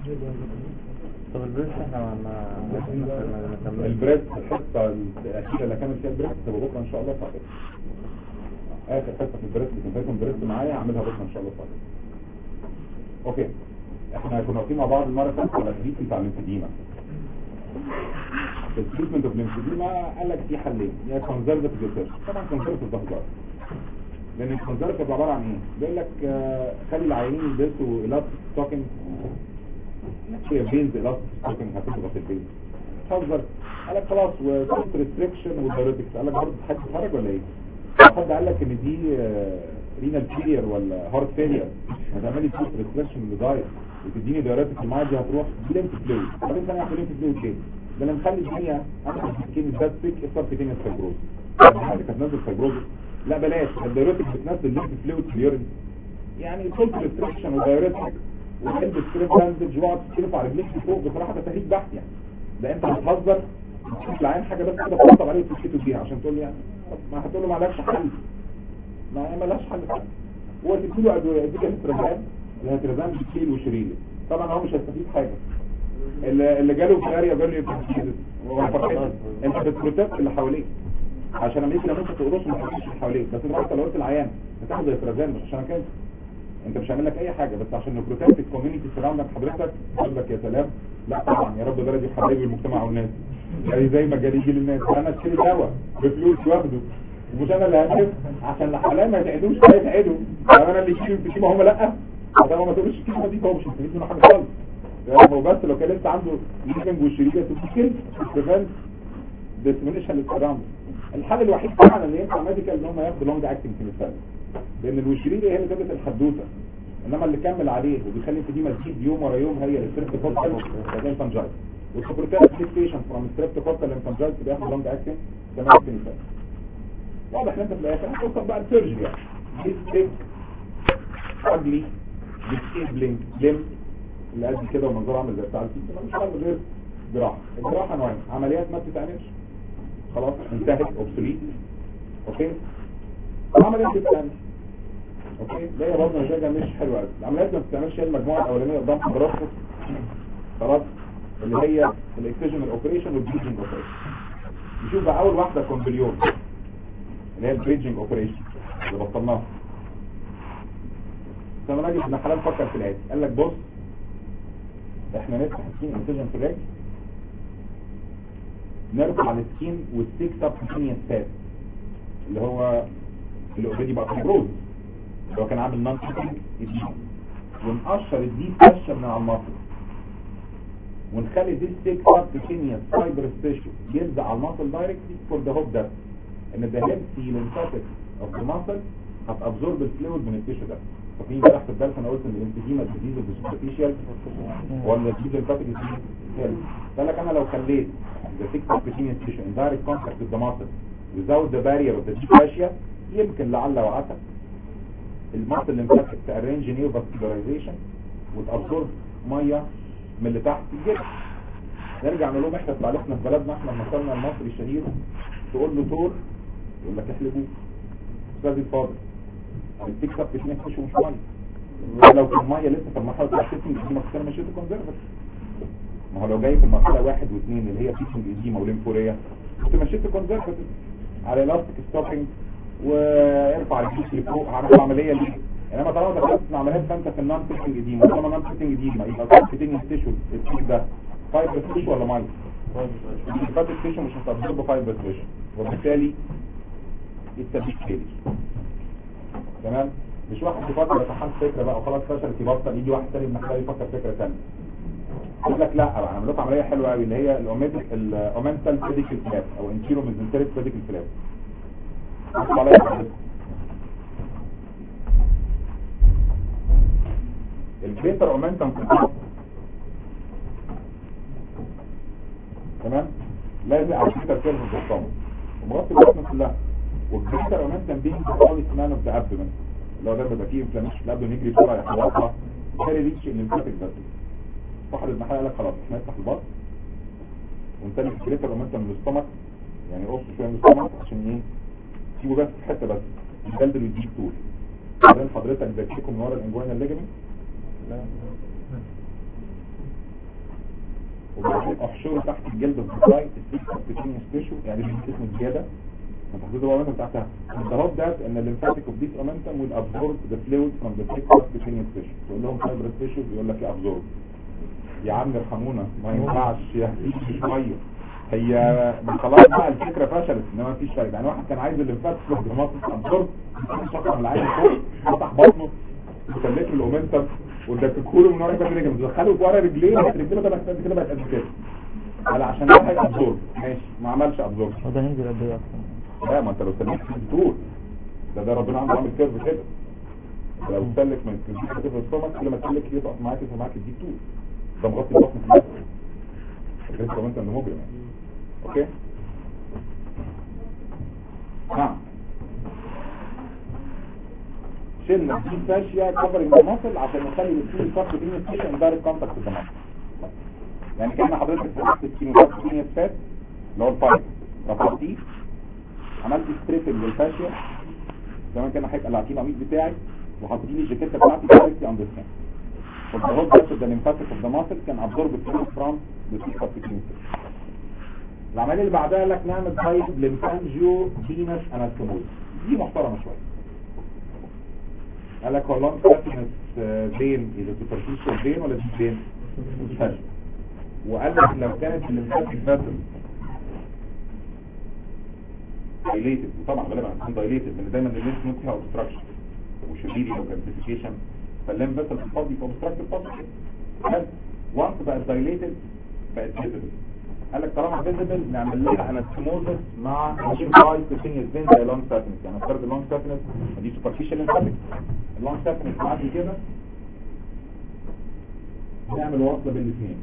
طب البريس احنا ما ما ما البريس الحصه الاخيره اللي كانت فيها البريس تبقى بكره ان شاء الله صحيح اخر حصه في البريس اللي كان فيها البريس معايا اعملها بكره ان شاء الله صحيح اوكي احنا كنا واقفين مع بعض المره اللي فاتت على التريتمنت بتاع الليمفيديما التريتمنت اوف الليمفيديما قال لك في حلين يا كونزرفتيف ريسيرش طبعا كونزرفتيف ده هزار لان الكونزرفتيف عباره عن ايه؟ بيقول لك آه، خلي العيانين يلبسوا الاستيك ستوكينج هي بينز الاستيك ستوكينج هتضغط البينز هزر قال لك خلاص وكونت ريستريكشن ودايريتكس قال لك برضه حد اتفرج ولا ايه؟ حد قال لك ان دي رينال فيلير ولا هارت فيلير هتعملي كونت ريستريكشن للدايت وتديني دايريتك الميه دي هتروح دي ليمف فلويد طب انت هنعمل ليمف فلويد ليه؟ ده اللي مخلي الدنيا احسن كلمه ده سيك سبكتينيوس فايبروز اللي كانت نازل فايبروز لا بلاش الدايريتك بتنزل ليمف فلويد في اليورين يعني كونت ريستريكشن ودايريتك وتلبس ستريب باندج واقعد ترفع رجليك لفوق بصراحه ده تهريج بحت يعني ده انت بتهزر تشوف العين حاجه بس كده تطبطب عليه وتسكته بيها عشان تقول لي يعني طب ما هتقول له معلش حل ما مالهاش حل فعلا هو تديله ادويه يديك الهترزان الهترزان بكيل وشريلي طبعا هو مش هيستفيد حاجه اللي اللي جاله فلاريا جاله يبتديز هو فرحان انت بتبروتكت اللي حواليك عشان لما يجي لما انت تقرص ما تحطش اللي حواليك بس انت لو قلت العيان هتاخد الهترزان مش عشان كده انت مش هعمل لك اي حاجه بس عشان نبروتكت الكوميونتي سراوندك حضرتك يقول لك يا سلام لا طبعا يا رب بلدي حبايبي المجتمع والناس يعني زي ما جالي يجي للناس انا اشتري دواء بفلوس واخده ومش انا اللي هنجيب عشان اللي حواليا ما يتعدوش لا يتعدوا طب انا اللي يشيل الكتيمه هم لا طب ما تقولش الكتيمه دي هو مش مستفيد منه حاجه خالص يعني هو بس لو كان لسه عنده ليفنج والشريكه تفكر بريفنت ديسمينيشن للسراوند الحل الوحيد فعلا اللي ينفع ميديكال ان هم ياخدوا لونج اكتنج كيميكال لان الوشريكه هي اللي جابت الحدوته انما اللي كمل عليه وبيخلي الفديمه تزيد يوم ورا يوم هي الستريبتوكوكال والانفانجايت والسوبرتال ستيشن فروم ستريبتوكوكال والانفانجايت بياخد لونج اكتنج كمان كيميكال واضح ان انت في الاخر هتوصل بقى لسيرجري يعني ديستيك اجلي ديسيبلينج ليم اللي قد كده ومنظره عامل زي بتاع الفيل مش حل غير جراحه الجراحه نوعين عمليات ما بتتعملش خلاص انتهت اوبسوليت اوكي عمليات بتتعمل اوكي ده هي برضه نتيجه مش حلوه قوي العمليات ما بتتعملش هي المجموعه الاولانيه قدام حضراتكم خلاص اللي هي الاكسجن اوبريشن والبريدجنج اوبريشن نشوف بقى اول واحده كومبليون اللي هي البريدجنج اوبريشن اللي بطلناها فانا راجل ابن حلال فكر في الاتي قال لك بص احنا نفتح السكين انسجن في الرجل نرفع السكين والسيك سبكتينيوس فات اللي هو اللي اوريدي بقى فايبروز اللي هو كان عامل نون تيكينج ونقشر الدي فشه من على المصل ونخلي دي السيك سبكتينيوس فايبر ستيشن يلزق على المصل دايركتلي فور ذا هوب ده ان the healthy lymphatic of the muscle هتابزورب الفلويد من التيشو ده فاكرين امبارح في الدرس انا قلت ان الانفيديما ديزيز السوبرفيشال ولا الديزيز الليمفاتيك ديزيز قال لك انا لو خليت the thick subcutaneous tissue in direct contact with the muscle without the barrier of the deep fascia يمكن لعل وعسى المصل الليمفاتيك تارينج نيو فاسكولاريزيشن وتابزورب ميه من اللي تحت الجسم نرجع نقول لهم احنا في تعليقنا في بلدنا احنا مثلنا المصري الشهير تقول له طور يقول لك احلبوه استاذ الفاضل التكسب في اثنين مش مش ميه ولو كان ميه لسه في المرحله بتاعت السيتنج دي مكسره مشيته كونزرفت ما هو لو جاي في المرحله واحد واثنين اللي هي فيتنج ايديما وليمفوريا كنت مشيت كونزرفت على الاستيك ستوبنج وارفع رجليك لفوق هعمل عمليه ليه انما طالما دخلت في العمليات فانت في النون فيتنج ايديما طالما نون فيتنج ايديما يبقى فيتنج تيشو التيك ده فايبر تيشو ولا ميه الفاتك تيشو مش هتابزورب فايبر تيشو وبالتالي التبيك فيلي تمام مش واحد يفكر يتحمل فكره بقى وخلاص فشلت يبطل يجي واحد تاني ابن حلال يفكر فكره ثانيه يقول لك لا بقى عملوا لكم عمليه حلوه قوي اللي هي الاومنتال الاومنتال بيديكال فلاب او انتيرو ميزنتريك بيديكال فلاب بصوا عليا كده. الجريتر اومنتم كنترول تمام لازم على الجريتر كيرف في الصمت ومغطي البطن كلها والجريتر اومنتم بين الفاولي مان اوف ذا ابدومن اللي هو ده بيبقى فيه انفلاميشن في الابدومن يجري بسرعه يحوطها وبالتالي ريتش الليمفاتيك بس واحد ابن حلال قال لك خلاص احنا نفتح البطن ونتني الجريتر اومنتم من الاستمك يعني قص شويه من الاستمك عشان ايه تسيبه بس في حته بس الجلد اللي يجيب طول بعدين حضرتك بتشيكوا من ورا الانجوانا الليجمنت وبعدين احشره تحت الجلد الصفراي السيكوبتينيوس تيشو يعني اللي اسمه الزياده هتحددوا بقى مثلا تحتها the hope that ان الليمفاتيك of this momentum will absorb the fluid from the subcutaneous tissue تقول لهم fibrous tissues يقول لك absorb يا عم ارحمونا ما ينفعش يا مش ميه هي ما خلاص بقى الفكره فشلت انما مفيش فايده يعني واحد كان عايز الليمفاتيك of the muscle absorb شقه من العين فوق فتح بطنه وسلك له الاومنتم ودككوا له من ورا كده رجله مدخله في ورا رجليه بقت رجليه بدل قد كده بقت قد كده على عشان ده هيبقى ابزورب ماشي ما عملش ابزورب وده هينزل قد ايه اصلا لا ما انت لو سلكت الدكتور ده ده ربنا عنده عامل كيرف كده لو سلك من الكمبيوتر كده في السtomach كل ما تسلك يقف معاك يقف معاك يديك طول ده مغطي البطن كله غير كمان انت مجرم يعني اوكي نعم شلنا دي فاشيا كفرنج المصل عشان نخلي السكين الفرق بين السكين ان دايركت كونتاكت بالمصل يعني كان حضرتك فتحت السكين الفرق بين الفات اللي هو الفايب رفعتيه عملت ستريبنج للفاشيا زمان كان هيبقى العتيم العميد بتاعي وحاطين لي الجاكيته بتاعتي دايركتلي اون ذا سكين فالضغط بس ده الليمفاتيك اوف ذا ماسل كان ابزورب فلويد فروم ذا سكين العمليه اللي بعدها لك نعمل تايب ليمفانجيو فينس انستوموز دي محترمه شويه قال لك هو اللونج ساتنس فين اذا سوبرفيشال فين ولا دي فين فاشل وقال لك لو كانت الليمفاتيك فاسل دايليتد وطبعا غالبا هتكون دايليتد لان دايما الليمف نود فيها اوبستراكشن وشديدي او كالسيفيكيشن فالليمف فاسل بتفضي في اوبستراكتيف فاسل وانس بقت دايليتد بقت فيزبل قال لك طالما فيزبل نعمل لها انستموزس مع باي كوتينيوس فين زي لونج ساتنس يعني افترض اللونج ساتنس دي سوبرفيشال ليمفاتيك اللونج ساتنس معدي كده نعمل وصله بين الاثنين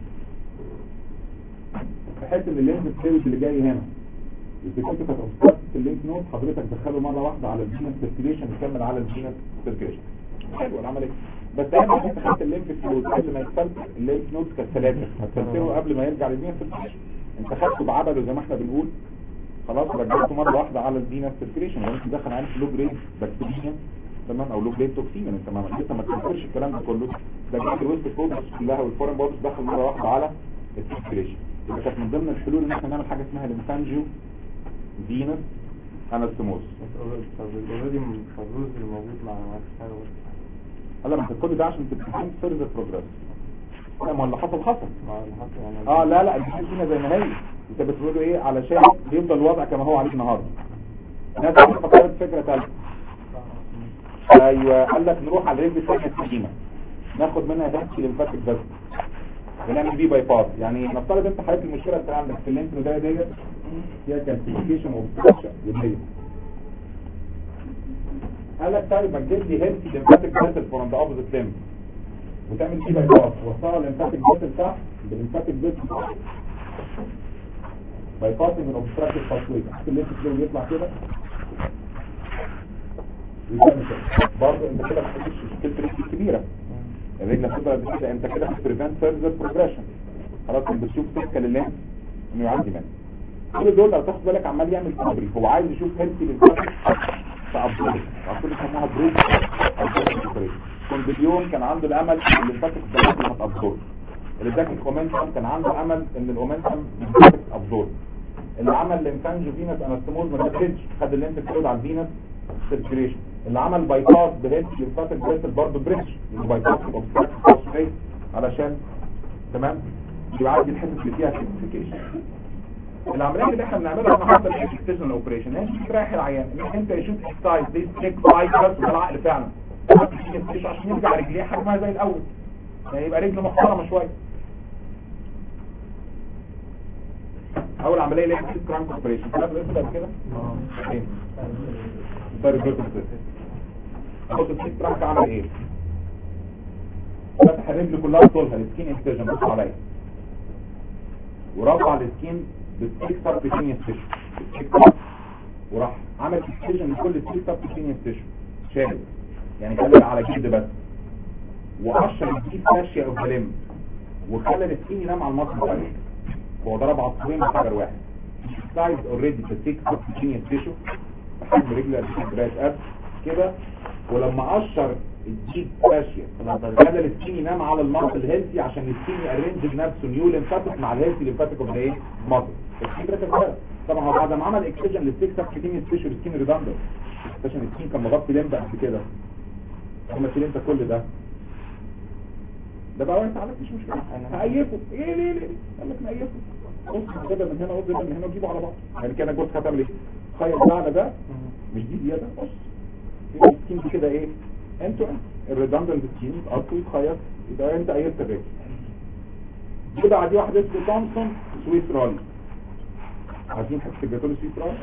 بحيث ان الليمف فلويد اللي جاي هنا اذا كنت كانت اوبستراكت الليمف نود حضرتك تدخله مره واحده على الفينس سيركيليشن يكمل على الفينس سيركيليشن حلوه العمليه بس اهم حاجه خدت الليمف فلويد قبل ما يتفلتر الليمف نود كانت ثلاثه هتفلتره قبل ما يرجع للفينس سيركيليشن انت خدته بعبله زي ما احنا بنقول خلاص رجعته مره واحده على الفينس سيركيليشن لو انت داخل عندك لو جريد بكتيريا تمام او لو جريد توكسين انت ما لسه ما تفكرش الكلام ده كله ده جاي الويست فودز كلها والفورين بودز دخل مره واحده على السيركيليشن يبقى كانت من ضمن الحلول ان احنا نعمل حاجه اسمها ليمفانجيو فينس انستموز طب اوريدي الفروز الموجود مع حاجه هلا ما انت كل ده عشان تبقى فاهم سيرفر بروجرس لا ما اللي حصل حصل مع الحق يعني اه لا لا الجيش هنا زي ما هي انت بتقول ايه علشان يفضل الوضع كما هو عليه النهارده الناس فكرت فكره ثالثه ايوه قال لك نروح على الرجل الثانيه السليمه ناخد منها دهش لمفاتك بس بنعمل بيه باي باس يعني نفترض انت حضرتك المشكله اللي عندك في الليمف نودايه ديت فيها كالسيفيكيشن اوبستراكشن وديه قال لك طيب ما تجيب لي هيلثي لمفاتك فيسل فروم ذا اوبوزيت ليمف وتعمل فيه باي باس وصلها الليمفاتيك فيسل تحت بالليمفاتيك فيسل باي باسنج من اوبستراكتيف باسوي تحت الليمف فلو يطلع كده ويكمل كده برضه انت كده ما بتحطش مشكله ريسك كبيره الرجل هتفضل قد كده انت كده بتبريفنت فيرذر بروجريشن خلاص انت بتشوف سكه لله انه يعدي منك كل دول لو تاخد بالك عمال يعمل كوبري هو عايز يشوف هيلثي للفرق فابدول عشان يسموها بريد كوندليون كان عنده الامل ان الفاتك ده هتابزورب اللي اداك الكومنتم كان عنده امل ان الاومنتم يتفك ابزورب اللي عمل ليمفانجو فينس انستموز ما نفذش خد الليمف فلويد على الفينس سيركيليشن اللي عمل باي باس بهيد ليمفاتيك فيسل برضه بريتش باي باس اوبستراكتيف علشان تمام يعدي الحته اللي فيها سيركيليشن العمليه اللي احنا بنعملها احنا حاطه الاكستنشن اوبريشن هي مش رايح العيان ان انت يشوف اكسايز دي ستيك فايبرز ده العقل فعلا عشان يرجع رجليه حجمها زي الاول يعني يبقى رجله محترمه شويه اول عمليه اللي هي كرانك اوبريشن كده بس كده اه فين طيب جزء اخد السيك تراك عمل ايه فتح الرجل كلها طولها السكين انستيجن بص عليا ورفع السكين بالسيك سبتينيوس تيشو السيك سب وراح عمل اكستيجن لكل السيك سبتينيوس تيشو شامل يعني خلى على جلد بس وقشر الجيب ماشيه اوف ليم وخلى السكين ينام على المصل بتاعه هو ضرب عصفورين بحجر واحد سايز اوريدي في السيك سبتينيوس تيشو بحجم رجل قد كده قد كده ولما قشر الديب فاشيا خلى السكين ينام على المصل الهيلثي عشان السكين يارنج بنفسه نيو ليمفاتيك مع الهيلثي ليمفاتيك اوف ايه مصل الفكره كده طبعا هو بعد ما عمل اكسجن للسكس سكين سبيشال سكين ريدندنت عشان السكين كان مغطي لمبه قبل كده هم شيل انت كل ده ده بقى وانت عليك مش مشكله هقيفه ايه ليه ليه قال لك نقيفه بص كده من هنا وده من هنا وجيبه على بعض يعني كانك بص هتعمل ايه خيط ده على ده مش دي زياده بص يبقى السكين دي كده ايه انتوا الريدندنت سكين يتقطوا يتخيط يبقى انت قيفت الرجل كده عادي واحد اسمه تومسون سويس رالي عارفين حته الجاتول سويس رالي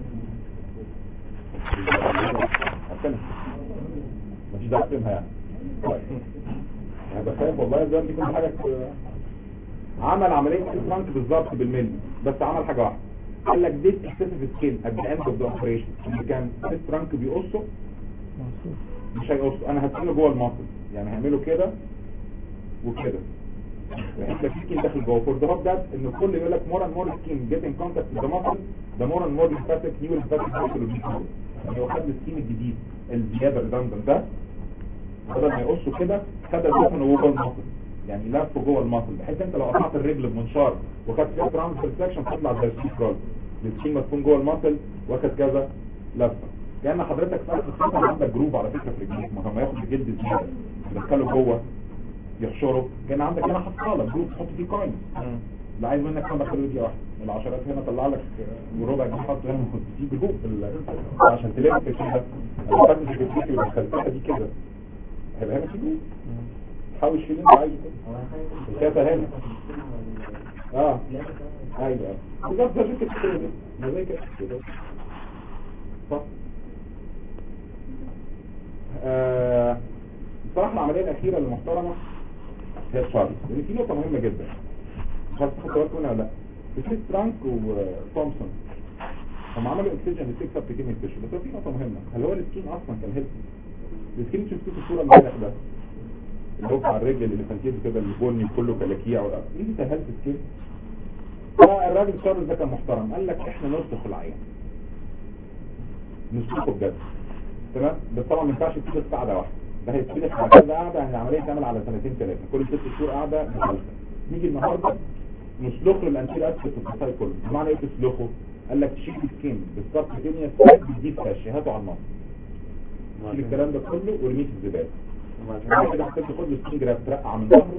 عارفينها مفيش دعوه تفهمها يعني طيب انا بخاف والله زي دي كل حاجه ك- عمل عمليه فرانك بالظبط بالملي بس عمل حاجه واحده قال لك ديس اكسسيف سكين ات ذا اند اوف ذا اوبريشن اللي كان فرانك بيقصه مش هيقصه انا هدخله جوه المصل يعني هعمله كده وكده بحيث لك سكين داخل جوه فور ذا ده ان كل يقول لك مور اند مور سكين جيت ان كونتاكت ذا ماسل ذا مور اند مور ليمفاتيك نيو ليمفاتيك ماسل يعني هو خد السكين الجديد الزياده الريدندنت ده بدل ما يقصوا كده خد الدفن جوه المصل يعني لف جوه المصل بحيث انت لو قطعت الرجل بمنشار وخدت فيها ترانس سكشن تطلع زي السكين رول السكين ما تكون جوه المصل واخد كذا لفه كان حضرتك في الخطه عندك جروب على فكره في رجليك ما هو ما ياخد الجلد زياده يدخله جوه يحشره كان عندك هنا حصاله جروب تحط فيه كوينز اللي عايز منك كام دخله دي واحده العشرات هنا طلع لك وربع جنيه حط هنا كنت في جروب في ال- عشان تلف كده لو خدت الجلد ودخلتها دي كده هيبقى هنا في جروب حاول شيل انت عايزه كده الكاسه هنا اه ايوه بالظبط زي كده كده ما زي كده كده. صح آه، بصراحه العمليه الاخيره المحترمه هي الشارلز لان في نقطه مهمه جدا مش عارف تاخد بالك منها ولا لا في فرانك وتومسون هم عملوا اكسجن للسكس ابتيكيم تيشو بس هو في نقطه مهمه هل هو السكين اصلا كان هيلثي السكين اللي شفتوه في الصوره امبارح ده اللي هو بتاع الرجل اللي فانتيز كده البني كله كلاكيع ولا ايه اللي سهلت السكين فالراجل شارلز ده كان محترم قال لك احنا نصلح العيان نصلحه بجد تمام بس طبعا ما ينفعش تيجي في قاعده واحده ده هيتصلح على كذا قاعده يعني العمليه تعمل على سنتين ثلاثه كل ست شهور قاعده مخالفه نيجي النهارده نسلخ له الانتير اسفل في الفصائل كله بمعنى ايه تسلخه قال لك تشيل السكين بالظبط الدنيا بتجيب فاش هاته على النص شيل الكلام ده كله وارميه في الزباله بعد كده هتبتدي تاخد له سكين جراف ترقع من ظهره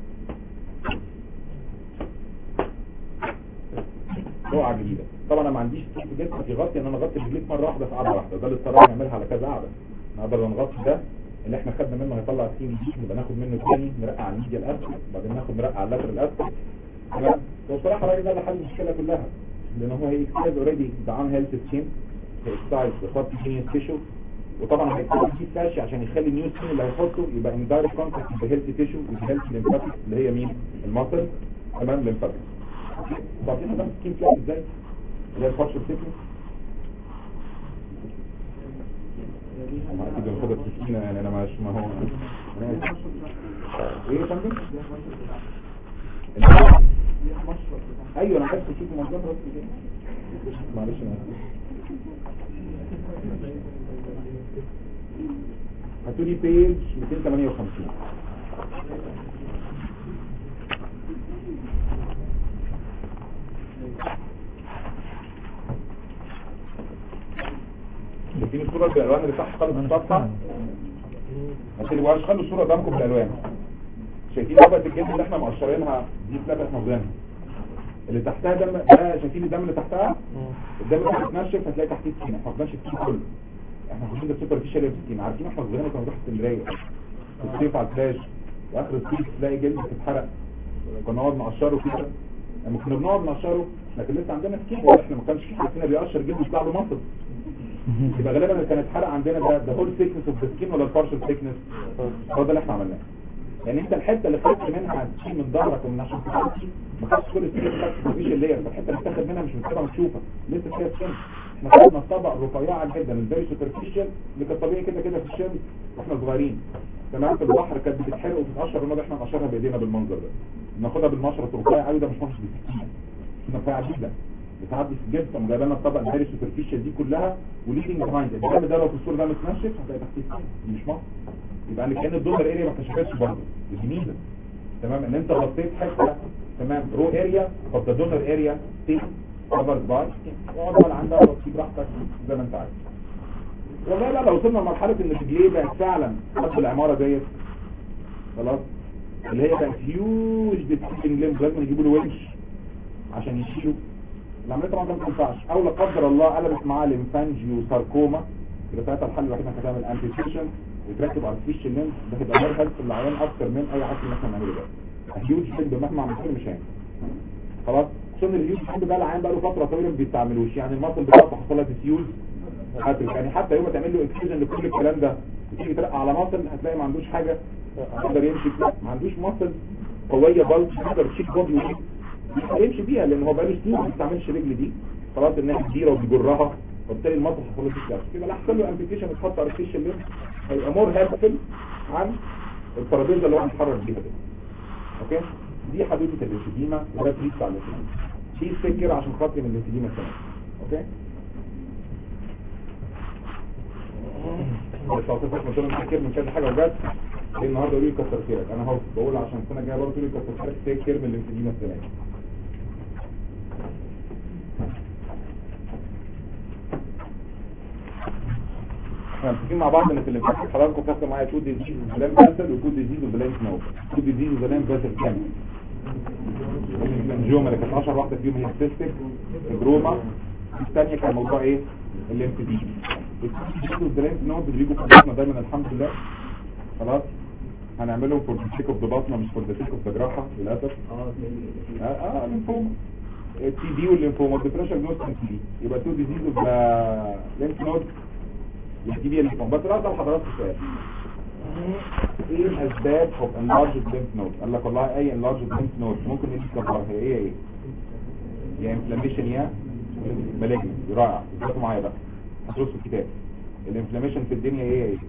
روعه جديده طبعا انا ما عنديش سكين في جسمك يغطي ان انا اغطي رجليك مره واحده في قعده واحده ده اللي اضطرينا نعملها على كذا قعده نقدر نغطي ده اللي احنا خدنا منه هيطلع سكين جديد نبقى ناخد منه تاني نرقع على الميديا الاسفل بعدين ناخد نرقع على اللاتر الاسفل تمام وبصراحه الراجل ده اللي حل المشكله كلها لان هو هي اكسايز اوريدي ذا ان هيلث سكين هي اكسايز ذا سبتينيوس تيشو وطبعا هيكتب فيه فاشي عشان يخلي النيو سكين اللي هيحطه يبقى ان دايركت كونتاكت بهيلث تيشو وبهيلث ليمفاتيك اللي هي مين الماسل تمام ليمفاتيك طب احنا ده سكين فلاش ازاي اللي هي الفرش السكين ما اكيد بناخدها بسكينه يعني انا مش ما هو أنا آسف. ايه يا فندم ايوه انا عايز اشوف المنظر بس كده معلش انا آسف. هاتوا لي بيج 258 شايفين الصورة بالالوان اللي تحت خالص الصفحة ما تبقاش خلوا الصورة قدامكم بالالوان شايفين طبقة الجلد اللي احنا مقشرينها دي فلابة احنا واخدينها اللي تحتها دم ده شايفين الدم اللي تحتها الدم اللي بيتنشف هتلاقي تحتيه سكين احنا ما واخدينش السكين كله احنا واخدين ده سوبرفيشال سكين عارفين احنا صغيرين كنا بنروح اسكندريه في الصيف على البلاج واخر الصيف تلاقي جلد بتتحرق كنا نقعد نقشره كده لما كنا بنقعد نقشره احنا كان لسه عندنا سكين احنا ما كانش في حد فينا بيقشر جلد يطلع له مصل يبقى غالبا اللي كان اتحرق عندنا ده ده هول ثيكنس اوف ذا سكين ولا البارشل ثيكنس هو ده اللي احنا عملناه يعني انت الحته اللي خدت منها تشيل من ظهرك ومن عشان تمشي ما خدتش كل السكين بتاعت مفيش اللير فالحته اللي بتاخد منها مش مكتوبه مكشوفه لسه فيها سكين احنا خدنا الطبق رفيعه جدا الفيري سوبرفيشال اللي كانت طبيعي كده كده في الشمس واحنا صغيرين تمام في البحر كانت بتتحرق وتتقشر النار احنا نقشرها بايدينا بالمنظر ده ناخدها بالمشرط رفيع قوي ده مش مش بالسكينه رفيعه جدا بتعدي في الجسم قام جايبه لنا الطبقه الفيري سوبرفيشال دي كلها وليدنج بيهايند الدم ده لو في الصوره ده متنشف هتلاقي تحتيه سكين دي مش مصر يبقى ان كان الدونر اريا ما كشفتش برضه دي ميزه تمام ان انت غطيت حته تمام رو اريا طب ده دونر اريا تيك كفرد باي اقعد بقى عندها وطي براحتك زي ما انت عايز والله لا لو وصلنا لمرحله ان الرجليه بقت فعلا قد العماره ديت خلاص اللي هي بقت هيوج ديسكتنج ليمب لازم يجيبوا له ونش عشان يشيلوا العمليه طبعا ده ما تنفعش او لا قدر الله قلبت معاه ليمفانجيو ساركوما يبقى ساعتها الحل الوحيد انك هتعمل امبيتيشن وتركب ارتفيشال ليمب ده هيبقى مور هيلث العيان اكتر من اي عقل اللي احنا بنعمله ده هيوج ليمب مهما عملت له مش هينفع خلاص عشان الهيوج ليمب ده العيان بقى له فتره طويله ما بيستعملوش يعني المصل بتاعته حصل لها ديسيوز هترك يعني حتى يوم ما تعمل له اكسجن لكل الكلام ده وتيجي ترقع على مصل هتلاقي ما عندوش حاجه يقدر يمشي فيها ما عندوش مصل قويه بلج يقدر يشيل بودي ويجي يمشي بيها لان هو بقاله سنين ما بيستعملش رجل دي خلاص انها كبيره وبيجرها وبالتالي المصل حصل له ديسكاش كده لا حصل له امبيتيشن اتحط ارتفيشال ليمب هيبقى مور هيلثفل عن الترابيزه اللي هو هيتحرك بيها دي اوكي دي حدوته الانسديما وده تريد بتاع الانسديما دي سكر عشان خاطر من الانسديما كمان اوكي بس لو تفكر مثلا تفكر من كذا حاجه وجت ليه النهارده يقول لي كتر خيرك انا اهو بقول عشان السنه الجايه برضه يقول لي كتر خيرك تفكر من الانسديما السنه دي احنا متفقين مع بعض ان في الامتحان حضراتكم خدتوا معايا تو ديزيز وبلان باسل وتو ديزيز وبلان نو تو ديزيز وبلان باسل كام الجيوما اللي كانت 10 واحده فيهم هي سيستيك جروما الثانيه كان موضوع ايه الانفدي الديزيز وبلان نو اللي بيجوا في بطننا دايما الحمد لله خلاص هنعملهم فور ذا سيك اوف ذا بطنه مش فور ذا سيك اوف ذا جراحه للاسف اه اه الليمفوما التي دي والليمفوما الديفرنشال جنوس تي دي يبقى تو ديزيز اوف ذا ليمف نود الجديد اللي فوق بس لا حضراتكم سؤال ايه الاسباب of enlarged lymph node قال لك والله اي enlarged lymph node ممكن نيجي نكبرها هي ايه ايه يا inflammation يا malignant رائع اثبتوا معايا بقى هتدرس في الكتاب الانفلاميشن في الدنيا ايه ايه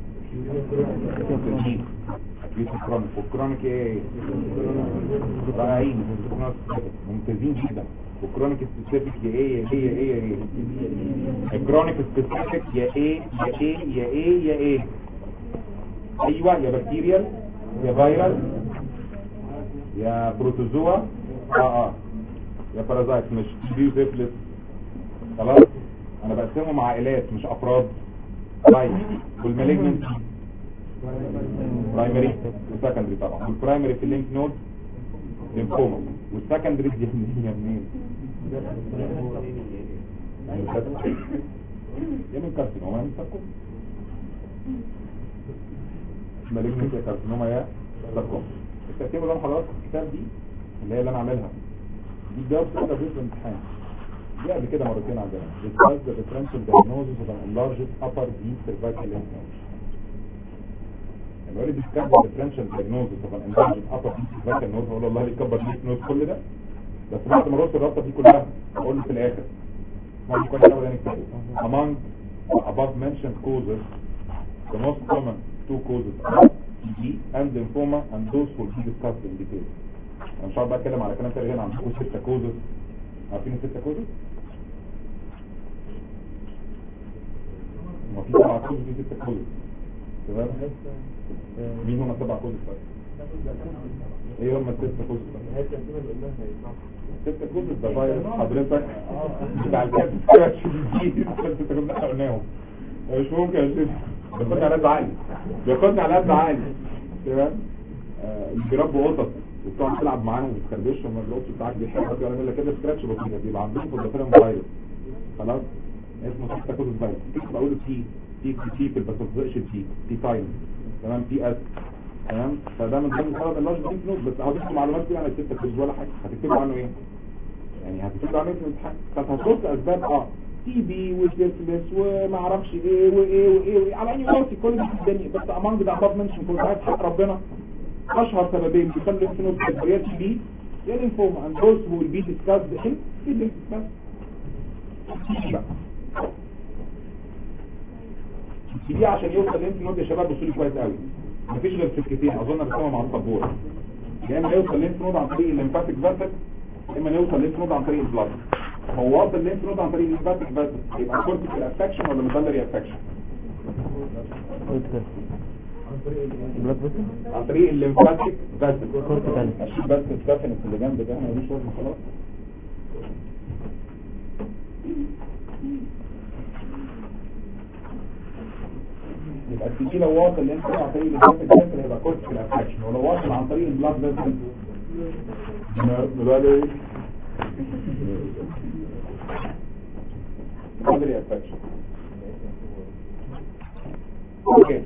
acute chronic والكرونيك ايه ايه رائعين ممتازين جدا والكرونيك سبيسيفيك يا ايه يا ايه يا ايه يا ايه الكرونيك سبيسيفيك يا ايه يا ايه يا ايه يا ايه ايوه يا بكتيريال يا فيروس يا بروتوزوا اه اه يا بارازايت مش بيوزيفلس خلاص انا بقسمهم عائلات مش افراد طيب والمالجنت برايمري وسكندري طبعا والبرايمري في الليمف نود ليمفوما والسكندري دي منين يا منين يا من كارسينوما يا من ساركوما مالجنت يا كارسينوما يا ساركوما الترتيب اللي انا حضراتكم في الكتاب دي اللي هي اللي انا عاملها دي جواب سؤال في الامتحان دي قبل كده مرتين عندنا describe the differential diagnosis of an enlarged upper deep cervical lymph node لما يقول لي describe the differential diagnosis of an enlarged upper deep cervical node هقول له والله اللي كبر lymph node كل ده بس بعد ما رحت الرابطه دي كلها اقول له في الاخر ما دي كل الاولاني كده among the above mentioned causes the most common two causes are TB and lymphoma and those will be discussed in detail انا مش هقعد بقى اتكلم على كلام تاني هنا عندكم ستة كوزز عارفين الستة كوزز؟ ما في سبعة كوزز في ستة كوزز تمام؟ مين هم السبع كوزز طيب؟ ايه هم الستة كوزز طيب؟ الستة كوزز ده فيروس حضرتك بتاع الكاتب سكراتش جديد بس انت كنا قلناهم مش ممكن يا شيخ بياخدني على قد عالي بياخدني على قد عالي تمام؟ آه، اللي بيربوا قطط وبتقعد تلعب معاهم وتخربشهم لما القط بتاعك بيحبك يعمل لك كده سكراتش بسيطه بيبقى عندهم في الضفيره فيروس خلاص اسمه حتى كود فيروس كنت بقول تي تي تي في بس ما تطلقش تي تي تايم تمام تي اس تمام فده من ضمن سبب اللارج لينك نود بس هضيف معلومات كده عن الستة كوز ولا حاجه هتكتبوا عنه ايه يعني هتكتبوا عنه ايه في الامتحان طب هتحط اسباب اه تي بي وسيرفلس وما اعرفش ايه وايه وايه وايه على اني راسي كل ده في الدنيا بس امانج ده اباب منشن كل حاجه حق ربنا اشهر سببين بيخلي الليمف نود تكبر يا تي بي يا ليمفوما and those who will be discussed in في الليمف بس تي بي عشان يوصل الليمف نود يا شباب بصوا لي كويس قوي مفيش غير سكتين اظن بسمع مع السبوره يا اما يوصل الليمف نود عن طريق الليمفاتيك فاسل يا اما يوصل الليمف نود عن طريق البلاد هو واصل الليمف نود عن طريق الليمفاتيك فاسل يبقى كورتيكال افكشن ولا ميدالري افكشن بلاد بيسل عن طريق الليمفاتيك فاسل كورتيكال. اشوف بس السفنس اللي جنب ده ملوش لازمه خلاص يبقى السي لو واصل لانت عن طريق الليمفاتيك فاسل هيبقى كورتيكال افكشن ولو واصل عن طريق البلاد فاسل ده ايه؟ Primary affection. اوكي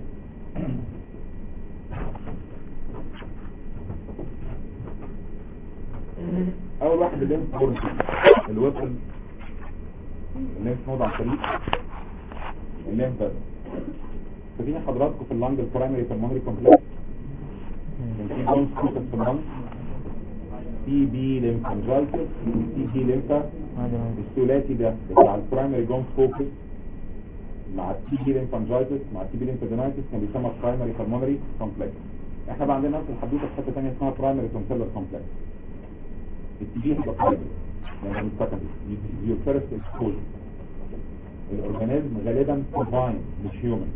اول واحد الليمف نود اللي وصل الليمف نود عن طريق الليمف بس فاكرين حضراتكم في اللانج البرايمري بالمونري كومبلكس كان في بونز كوتس في اللانج في بي ليمفانجايتس في بي ليمفا عادي عادي الثلاثي ده بتاع البرايمري جونز فوكس مع التي بي ليمفانجايتس مع التي بي ليمفادينايتس كان بيسمى برايمري بالمونري كومبلكس احنا بقى عندنا نفس الحدوته في حته ثانيه اسمها برايمري كونسيلر كومبلكس التي بي هيبقى برايمري يعني السكندري يور فيرست اكسبوجر الاورجانيزم غالبا كومباين مش هيومن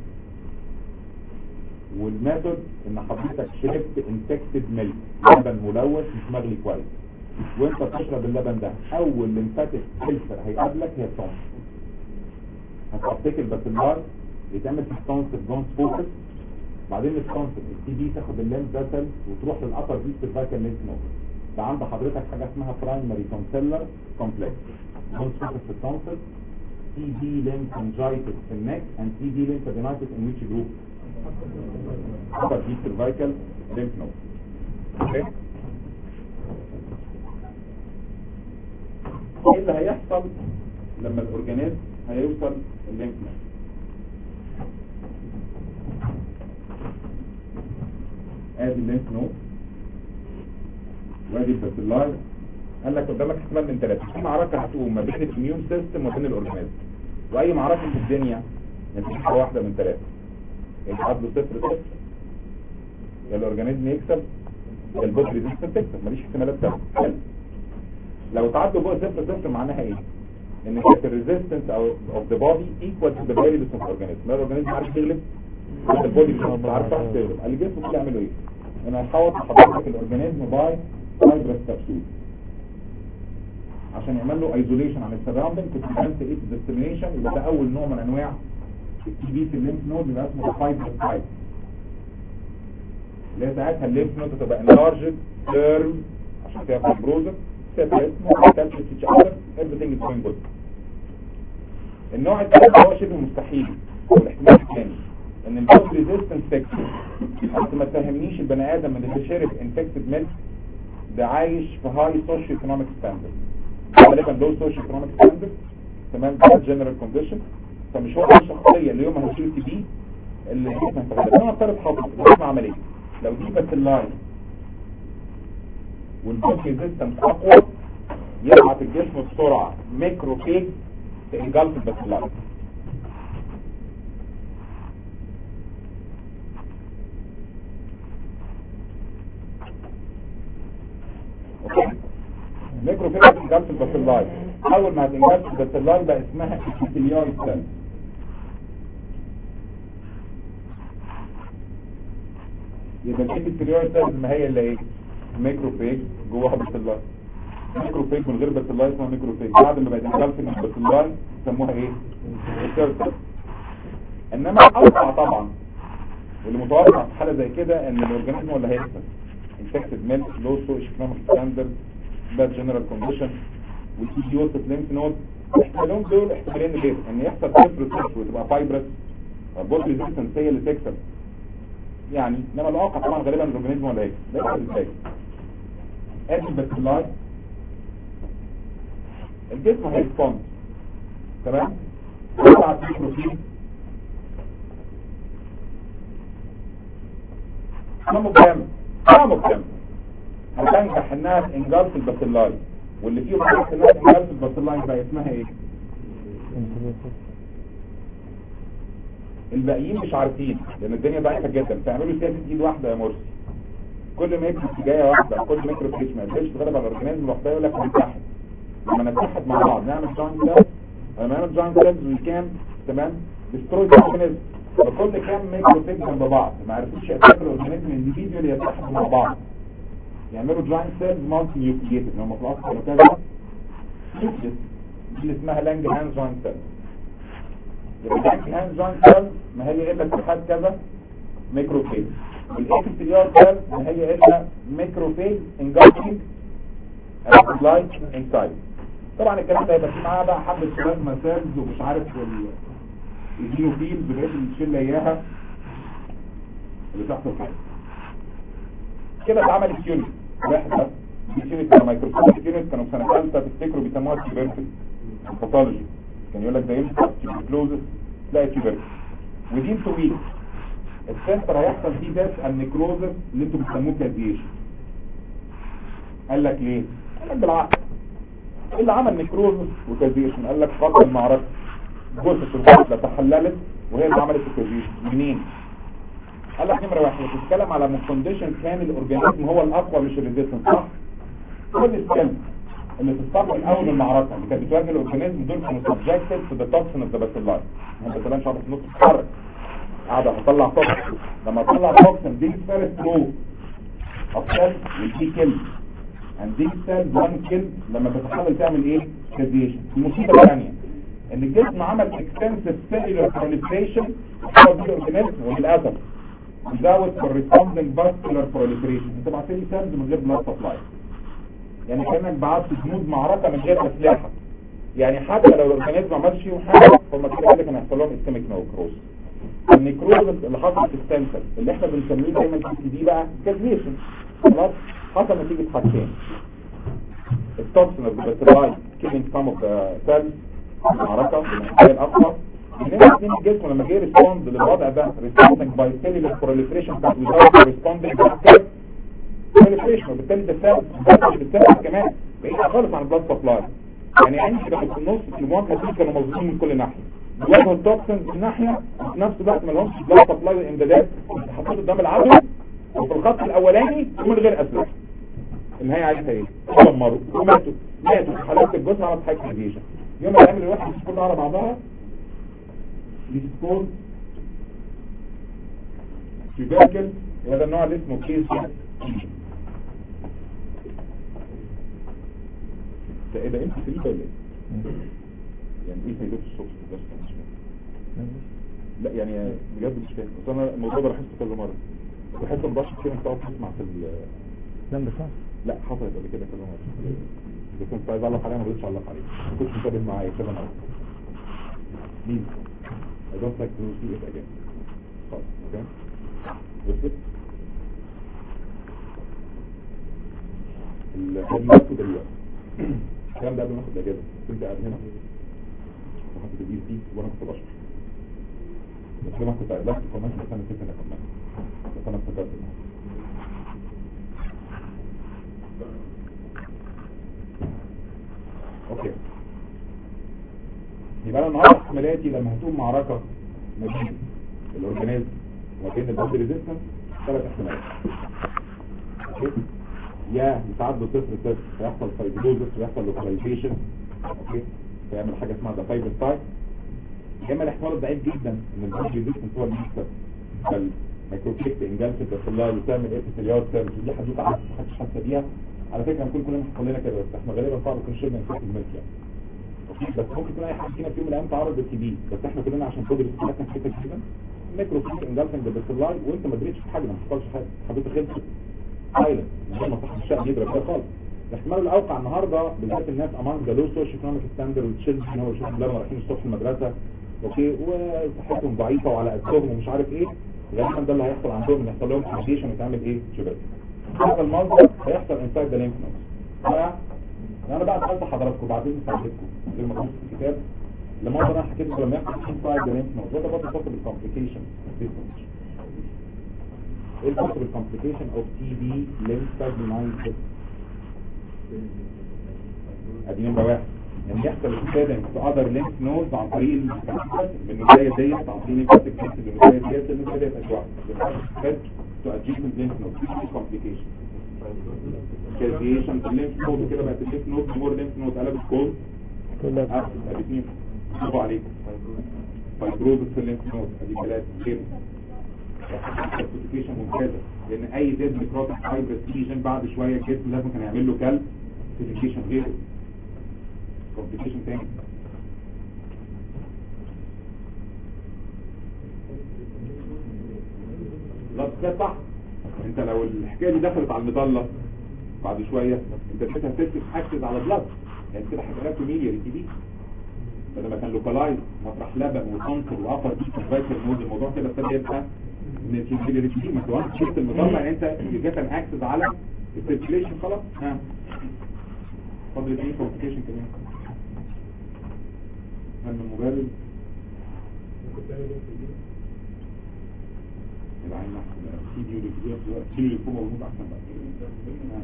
والميثود ان حضرتك شربت انفكتد ميلك لبن ملوث مش مغلي كويس وانت بتشرب اللبن ده اول لمفاتيك فلتر هيقابلك هي التونس هتعطيك الباسيلار يتعمل في التونس الجونز فوكس بعدين التونس التي بي تاخد الليمف فاسل وتروح للابر بيت سيرفايكال لينف نود ده عند حضرتك حاجه اسمها برايمري تونسيلر كومبلكس جونز فوكس في التونسل تي بي ليمفانجايتس في النك اند تي بي ليمفادينايتس ان ويتش جروب upper deep cervical lymph node اوكي ايه اللي هيحصل لما الاورجانيزم هيوصل الليمف نود ادي الليمف نود وادي الباسيلاي قال لك قدامك احتمال من ثلاثه في معركه هتقوم ما بين الاميون سيستم وبين الاورجانيزم واي معركه في الدنيا نتيجتها واحده من ثلاثه يتعادلوا صفر صفر يا الاورجانيزم يكسب يا البودي ريزيستنت تكسب ماليش احتمالات ثالثه حلو لو تعدوا فوق صفر صفر معناها ايه؟ ان كانت الريزيستنس او اوف ذا بودي ايكوال تو ذا فاليو اوف الاورجانيزم لا الاورجانيزم عارف يغلب بس البودي مش عارف تغلب الجسم كله يعملوا ايه؟ انا هحاول حضرتك الاورجانيزم باي فايبرس كبسول عشان يعمل له ايزوليشن عن السراوندنج كنت ايه ديسترينيشن يبقى ده اول نوع من انواع التي بي في الليمف نود يبقى اسمه فايبرس تايب اللي هي ساعتها الليمف نود تبقى انلارجد تيرم عشان فيها فايبروزر سيبريت ممكن each other everything is going good النوع الثالث هو شبه مستحيل والاحتمال الثاني ان البوست ريزيستنس سيكشن انت ما تفهمنيش البني ادم اللي شرب انفكتد ميلك ده عايش في هاي سوشيو ايكونوميك ستاندرد غالبا لو سوشيو ايكونوميك ستاندرد تمام ده جنرال كونديشن فمش هو الشخصيه اللي يوم ما هيشيل تي بي اللي جسمها تغلب انا افترض حاضر اسمع عمليه لو دي بس اللاين والبوست ريزيستنس اقوى يبعت الجسم بسرعه ميكروفيج تنجلط الباسيلاي اوكي ميكروفيج تنجلط الباسيلاي اول ما هتنجلط الباسيلاي بقى اسمها ابيثيليال سيل يبقى الابيثيليال سيل ما هي اللي ايه ميكروفيج جواها باسيلاي ميكروفيج من غير باسيلاي اسمها ميكروفيج بعد ما بقت انجلط من الباسيلاي سموها ايه السيرتل انما اوقع طبعا واللي متوقع في حاله زي كده ان الاورجانيزم ولا هيحصل infected milk low socio-economic standard bad general condition والتي دي وصلت لينف نود الاحتمالين دول احتمالين غير ان يحصل صفر صفر وتبقى فايبرس البوت ريزيستنس هي اللي تكسب يعني انما الواقع طبعا غالبا الاورجانيزم ولا هيك ده يحصل ازاي ادي باسيلاي الجسم هيرسبوند تمام يبعت ميكروفيل قاموا بكام قاموا بكام هتنجح انها انجلط الباسيلاي واللي فيه بقى انها انجلط الباسيلاي بقى اسمها ايه الباقيين مش عارفين لان الدنيا ضعيفه جدا فاعملوا سياسه ايد واحده يا مرسي كل ميكرو جايه واحده كل ميكرو فيش ما يقدرش تغلب على الاورجانيزم لوحدها يقول لك نتحد لما نتحد مع بعض نعمل جوينت سيلز لما نعمل جوينت سيلز وي كان تمام ديستروي الاورجانيزم فكل كام ميكروفيج جنب بعض ما عرفوش يعتبروا الاورجانيزم انديفيديوال يتحدوا مع بعض يعملوا جوينت سيلز مالتي نيوكليتد هم في الاصل كانوا كذا نيوكليس دي اللي اسمها لانج هاند جوينت سيلز يبقى لانج هاند جوينت سيلز ما هي الا اتحاد كذا ميكروفيج والاكستريور سيلز ما هي الا ميكروفيج انجلفنج لايك انسايد طبعا الكلام ده هيبقى فيه معاه بقى حبه بلازما سيلز ومش عارف الجينوفيلز بقيت الشله اياها اللي تحصل حاجه كده اتعملت يونت واحد بس دي يونت كانوا مايكروسكوبيك يونت كانوا في سنه ثالثه تفتكروا بيسموها تيبركل الباثولوجي كان يقول لك ده يمسك تيبركلوزس تلاقي تيبركل ودي تو ويك السنتر هيحصل فيه داس النكروزس اللي انتوا بتسموه كازيشن قال لك ليه؟ قال لك بالعقل ايه اللي عمل نكروزس وكازيشن قال لك خط المعركه جثث القتلى تحللت وهي اللي عملت الكازيشن منين؟ قال لك نمره واحد بتتكلم على كونديشن كان الاورجانيزم هو الاقوى مش الريزيستنس صح؟ كل السكن اللي تستقبل من اول المعركه اللي كانت بتواجه الاورجانيزم دول كانوا سبجكتد تو ذا توكسين اوف ذا باسيلاي الباسيلاي مش عارف النص تتحرك قاعده هطلع توكسين لما اطلع توكسين دي فيرست رو اوف سيل ودي كيل and these cells one kill لما تتحول تعمل ايه؟ كازيشن المصيبه الثانيه ان الجسم عمل extensive cellular proliferation هو دي الاورجانيزم وللاسف without corresponding vascular proliferation انت بعت لي سيلز من غير blood supply يعني كانك بعت جنود معركه من غير اسلحه يعني حتى لو الاورجانيزم ما عملش فيهم حاجه هم كده كده كان هيحصل لهم اسكيميك نوكروز النيكروز اللي حصل في السنسر اللي احنا بنسميه دايما في دي بقى كازميشن خلاص حصل نتيجه حاجتين التوكسين الباتراي كيلينج سام اوف ذا سيلز المعركه بالنسبه الاقوى انما اثنين الجسم لما جه ريسبوند للوضع ده ريسبوندنج باي سيلولار بروليفريشن بتاعت ويزاوت ريسبوندنج باي بروليفريشن وبالتالي ده سيلز بالسيلز كمان بعيد خالص عن البلاد سبلاي يعني عندي كانوا في النص في المواجهه دي كانوا مظبوطين من كل ناحيه بيواجهوا التوكسنز من ناحيه وفي نفس الوقت ما لهمش بلاد سبلاي وامدادات حطيت قدام العدو وفي الخط الاولاني ومن غير اسلحه النهايه عايزها ايه؟ دمروا وماتوا ماتوا في حالات الجثه عملت حاجه كريشن يوم ما تعمل الواحد كلها على بعضها بيسكون تيبركل هذا النوع اللي اسمه كيس ده ايه ده انت في ولا ايه؟ يعني ايه فايدته الصبح بس أنا مش فاهم لا يعني بجد مش فاهم بس انا الموضوع ده لاحظته كذا مره بحس ان بشر كتير بتقعد تسمع في ال لا بس لا حصلت قبل كده كذا مره بس كنت عايز اعلق عليها ما رضيتش اعلق عليها ما كنتش منتبه معايا كذا مره مين I don't like to see it again خلاص اوكي وصلت الكلمات دلوقتي الكلام ده قبل ما ناخد الاجازه كنت قاعد هنا وحطيت الايد دي وانا كنت بشرح بس لما كنت قلقت كمان بس انا نسيت انا كمان بس انا افتكرت اوكي يبقى انا النهارده احتمالاتي لما هتقوم معركه ما بين الاورجانيزم وما بين البلد ريزيستنس ثلاث احتمالات اوكي يا يتعدوا صفر صفر فيحصل فايبروزس ويحصل لوكاليزيشن اوكي فيعمل حاجه اسمها ذا فايبر تايب يا اما الاحتمال الضعيف جدا ان البلد ريزيستنس هو اللي يكسب فالميكروفليكت انجلسة الفلاي وتعمل ابيثيليات سيرفيس دي حدوته عكس محدش حاسه بيها على فكره ممكن كلنا حصل لنا كده بس احنا غالبا صعب نكون شربنا نفس الملك يعني أوكي؟ بس ممكن يكون اي حد فينا في يوم من الايام تعرض للتي بي بس احنا كلنا عشان قدر استهلاكنا في حته جدا ميكروفليكت انجلسنج بالفلاي وانت ما دريتش في حاجه ما حصلش حاجه حضرتك خلصت سايلنت من غير ما صاحب الشأن يضرب كده خالص الاحتمال الاوقع النهارده بالذات الناس امانج ذا لو سوشيال ايكونوميك ستاندرد والتشيلدرن هو شوف لما رايحين الصبح المدرسه اوكي وصحتهم ضعيفه وعلى قدهم ومش عارف ايه غالبا ده اللي هيحصل عندهم ان يحصل لهم كوميونيكيشن وتعمل ايه شباب هذا المنظر هيحصل انسايد ذا ليمف نودز انا بقى سالت حضراتكم بعدين سالتكم زي ما كنت في الكتاب لما انا حكيت لكم لما يحصل انسايد ذا ليمف نودز وده برضه خاص بالكومبليكيشن ايه الخاص بالكومبليكيشن اوف تي بي ليمفادينايتس ادي نمره واحد ان يحصل سبيدنج في اذر لينك نودز عن طريق النوديه ديت عن طريق الباتيك النوديه ديت النوديه ديت اشواع تو adjacent lymph node this complication calciation في الليمف نود وكده بقت الليمف نود مور ليمف نود قلبت كول كلها اه الاثنين برافو عليك فايبروزس في الليمف نود ادي ثلاثه غيره كالسيفيكيشن ممتازه لان اي ديد ميكروتيك فايبرس ليجن بعد شويه الجسم لازم كان يعمل له كالسيفيكيشن غيره كومبليكيشن تاني لا ده صح انت لو الحكايه دي دخلت على المضله بعد شويه انت اديتها سيستم اكسس على بلاد يعني كده هيبقى لك ميليا دي دي بدل ما كان لوكالايز مطرح لبن وصنصر وافر دي فايتر مود الموضوع كده ابتدى يبقى ان تيجي دي ما توقفش شفت المضله يعني انت جيت اكسس على السيركيليشن خلاص ها فاضل ايه كومبليكيشن كمان هل المبرر العين محسن سيديو اللي في دلوقتي سيديو اللي فوق موجود احسن بقى ها.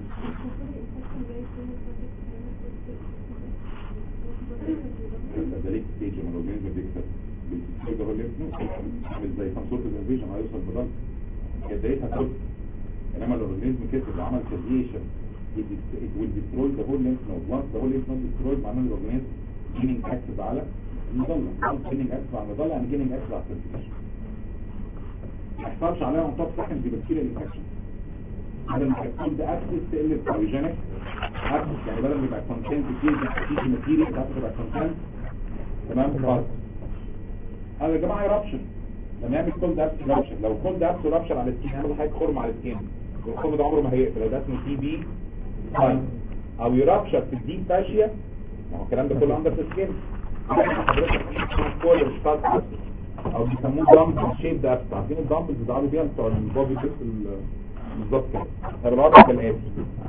ده ليك ستيج من الاورجانيزم بيكسب بالسيجا هو اللي عامل زي كونسولت انفيجن هيوصل بضل هي بدايتها كل انما الاورجانيزم كسب وعمل كازيشن it will destroy the whole lymph node once the whole lymph node destroyed معناه ان الاورجانيزم gaining access على المظله once gaining access على المظله يعني gaining access على السيركيشن ما يحصلش عليها on top second دي bacterial infection بدل ما يكون ده اكسس تقل البايوجينيك اكسس يعني بدل ما يبقى كونتنت كتير تيجي ماتيريال ده تبقى كونتنت تمام خالص هذا يا جماعه يرابشن لما يعمل كولد ابس رابشن لو كولد ابس رابشن على السكين يعمل حاجه خرم على السكين والخرم ده عمره ما هيقفل ده اسمه تي بي ساين او يرابشن في الديب فاشيا ما هو الكلام ده كله اندر في السكين حضرتك كل ستارت او بيسموه دامبل شيب ده ابس عارفين الدامبلز اللي قالوا بيها بتوع البوبي بيس بالظبط كده هيبقى الوضع كالاتي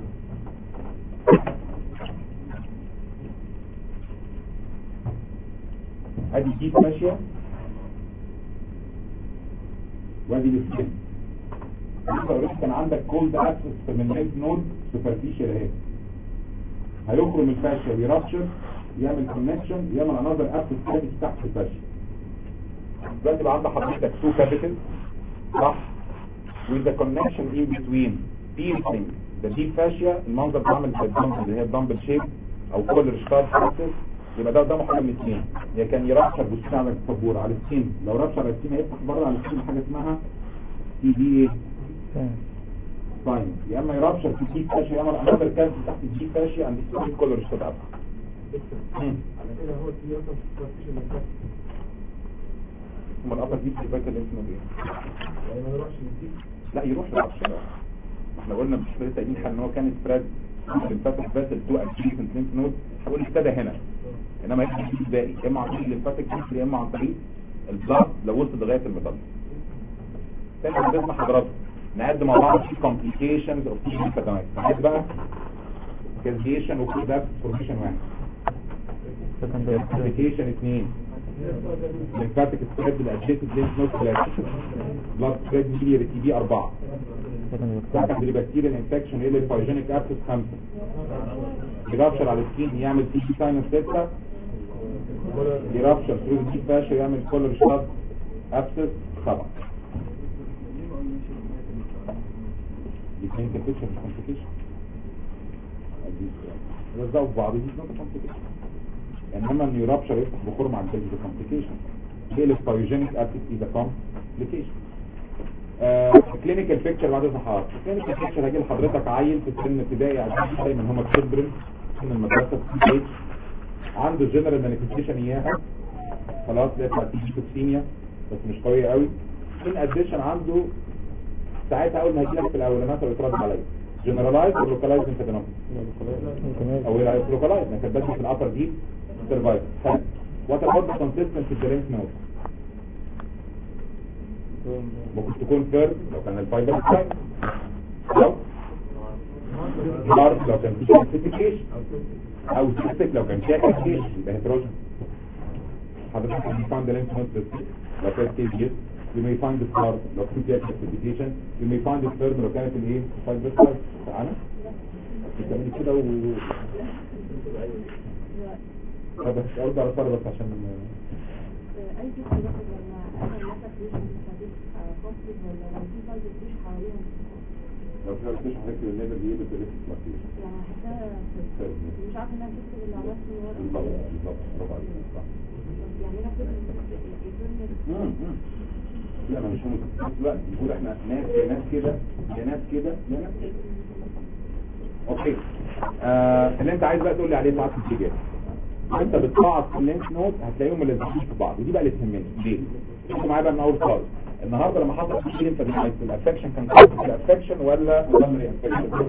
ادي دي ماشيه وادي السكين انت اوريدي كان عندك كولد اكسس من الليمف نود سوبرفيشال اهي هيخرم الفاشيا يرابشر يعمل كونكشن يعمل انذر اكسس تاني تحت الفاشيا دلوقتي بقى عندك حضرتك تو كابيتال صح with the connection in between piercing the deep fascia المنظر بعمل زي الدمبل اللي هي الدمبل شيب او كل رشقات حاسس يبقى ده قدامه حاجه من الاثنين يا كان يرابشر بص على السبوره على السكين لو رابشر على السكين هيفتح بره على السكين حاجه اسمها تي دي ايه ساين يا اما يرابشر في الديب فاشيا يعمل انذر كانسر تحت الديب فاشيا عند السكين كل رشقات على كده هو في اصلا سوبرفيشال انفكشن ثم الابر ديب في باكل اسمه ايه يعني ما يروحش للديب لا يروح للعشرة احنا قلنا مش لسه قايلين ان هو كان سبريد الليمفاتيك فاسل تو ادجيسنت ليمف نود هقول ابتدى هنا انما يبقى في الباقي يا اما عن طريق الليمفاتيك فاسل يا اما عن طريق البلاد لو وصل لغايه المضله تاني بنسمع حضراتكم نعد مع بعض في complications of TB ليمفاديمايت نعد بقى كازيشن وكودات فورميشن واحد complication اثنين lymphatic spread بالادجيسنت ليمف نود ثلاثة blood spread media تي بي أربعة secondary bacterial infection يقلب بايجينيك ابسس خمسة يرابشر على السكين يعمل تي بي ساينس ستة يرابشر ثرو دي فاشا يعمل كولر شاد ابسس سبعة الاثنين كونفكشن مش كونفكشن يوزعوا في بعض دي نوت كونفكشن انما ان يرابشر يفتح بخور مع البيج ده كونفكشن يقلب بايجينيك ابسس اذا كومبليكيشن كلينيكال بيكتشر بعد الصحاب كلينيكال بيكتشر هجي لحضرتك عيل في سن ابتدائي اعدادي دايما هم تشيلدرن سن المدرسه في ايج عنده جنرال مانيفستيشن اياها خلاص ده بتاع تيجي توكسيميا بس مش قويه قوي ان اديشن عنده ساعتها اول ما هيجي لك في الاولانات بيترد عليا جنرالايز او لوكالايز انفيدنوم او لوكالايز انا كاتبه في الابر دي سرفايف وات اباوت كونسيستنسي في الرينج نوت ممكن تكون فير لو كان الفايبر ساين لو هارد لو كان فيه كالسيفيكيشن او سيستيك لو كان فيها كالسيفيكيشن يبقى هيتروجن حضرتك you find the lymph node cystic لو كانت كيبيس you may find the hard لو كان فيها calcification you may find the firm لو كانت الايه فايبر ساين تعالى بتعملي كده و طب ارجع للفرق بس عشان اي في حاجات لما انا مثلا فيش مستهدف فاصل ولا لو في فرد فيش حواليهم لو في ارتيش هنكتب الليبر دي يبقى تلف فلاكيشن يعني حاساها مش عارفه انها تكتب اللي عملته من ورا بالظبط بالظبط برافو عليك صح يعني انا كنت مم، مم. لا ما مش هم في نفس الوقت نقول احنا ناس يا ناس كده يا ناس كده يا ناس كده اوكي آه اللي انت عايز بقى تقول لي عليه ساعات الاتجاه انت بتقعد في اللينك نود هتلاقيهم ملزقين في بعض ودي بقى اللي تهمني ليه؟ انتوا معايا بقى من اول خالص النهارده لما حصل في انت الافكشن كان الافكشن ولا primary infection؟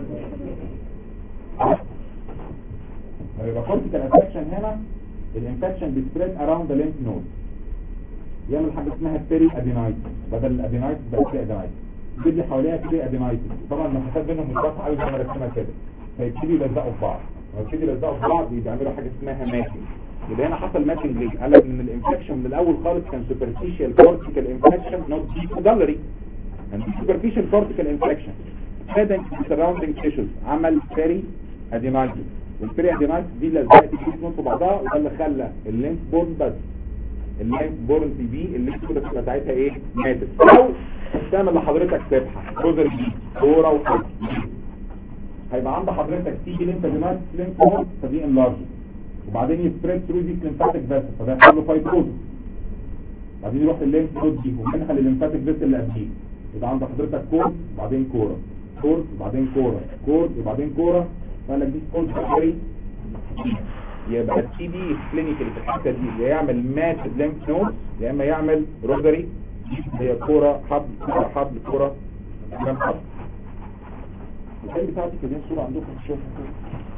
يبقى كورتيكال افكشن هنا الانفكشن بيسبريد اراوند ذا لينك نود يعمل حاجه اسمها بيري ادينايتس بدل الادينايتس بقى بيري ادينايتس بيدي حواليها بيري ادينايتس طبعا المسافات بينهم مش واضحه قوي زي ما رسمها كده فيبتدي يلزقوا في بعض لما يبتدي يلزقوا في بعض بيعملوا حاجه اسمها ماتنج يبقى هنا حصل ماتنج ليه؟ قال لك ان الانفكشن من الاول خالص كان سوبرفيشال كورتيكال انفكشن نوت ديب جالري كان سوبرفيشال كورتيكال انفكشن فادنج سراوندينج تيشوز عمل بيري ادينايتس والبيري ادينايتس دي لزقت الجسم في بعضها وده اللي خلى اللينك بون بس اللينك بورن تي بي اللي كده بتاعتها ايه ماتت او تعمل لحضرتك سبحه جزر جديد كوره وحب هيبقى عند حضرتك تيجي لينك ادينايتس لينك بون فدي انلارج وبعدين يسبريد ثرو دي ليمفاتيك فيسل فده يحصل له فايبروزس بعدين يروح للليمف نود دي ومنها للليمفاتيك فيسل اللي قبليه يبقى عند حضرتك كورد وبعدين كوره كورد وبعدين كوره كورد وبعدين كوره فقال لك دي كورد بكتيري يبقى التي دي كلينيكال في الحته دي يا يعمل مات ليمف نود يا اما يعمل روزري هي كوره حبل كوره حبل كوره كام حبل الحين بتاعتي كده الصوره عندكم تشوفها كده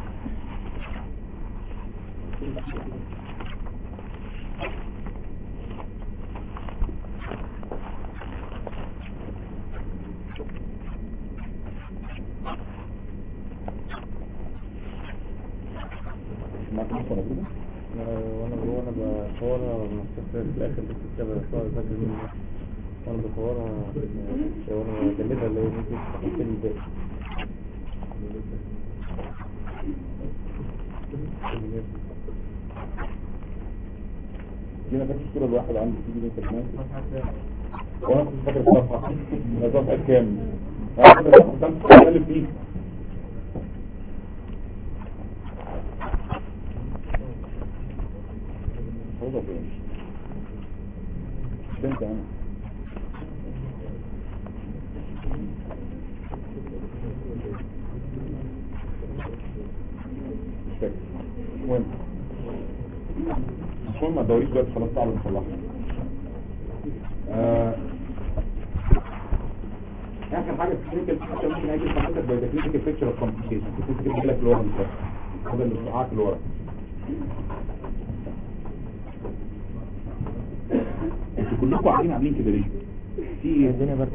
معاكم مصر موجودة؟ وانا وانا بصورها مستقبل في الاخر بس الكاميرا بصور فاكر مني وانا بصورها وانا بجلدها اللي هي ممكن تحط لي الباقي دي انا فاكر الصورة الواحد عندي تيجي لينك الناس وانا كنت فاكر الصفحة هي صفحة كام؟ انا فاكر الصفحة كام بتتكلم فيه هو فين؟ بنت انا مش فاكر المهم مش مهم الدوريش دلوقتي خلاص تعالوا نصلحها آه، اخر حاجه في الكلينيكال بيكتشر ممكن اجي حضرتك باي ذا كلينيكال بيكتشر اوف كومبليكيشن بتكتب لك اللي ورا بالظبط هذا اللي بتاعك اللي ورا انتوا كلكم قاعدين عاملين كده ليه؟ في ايه؟ الدنيا برد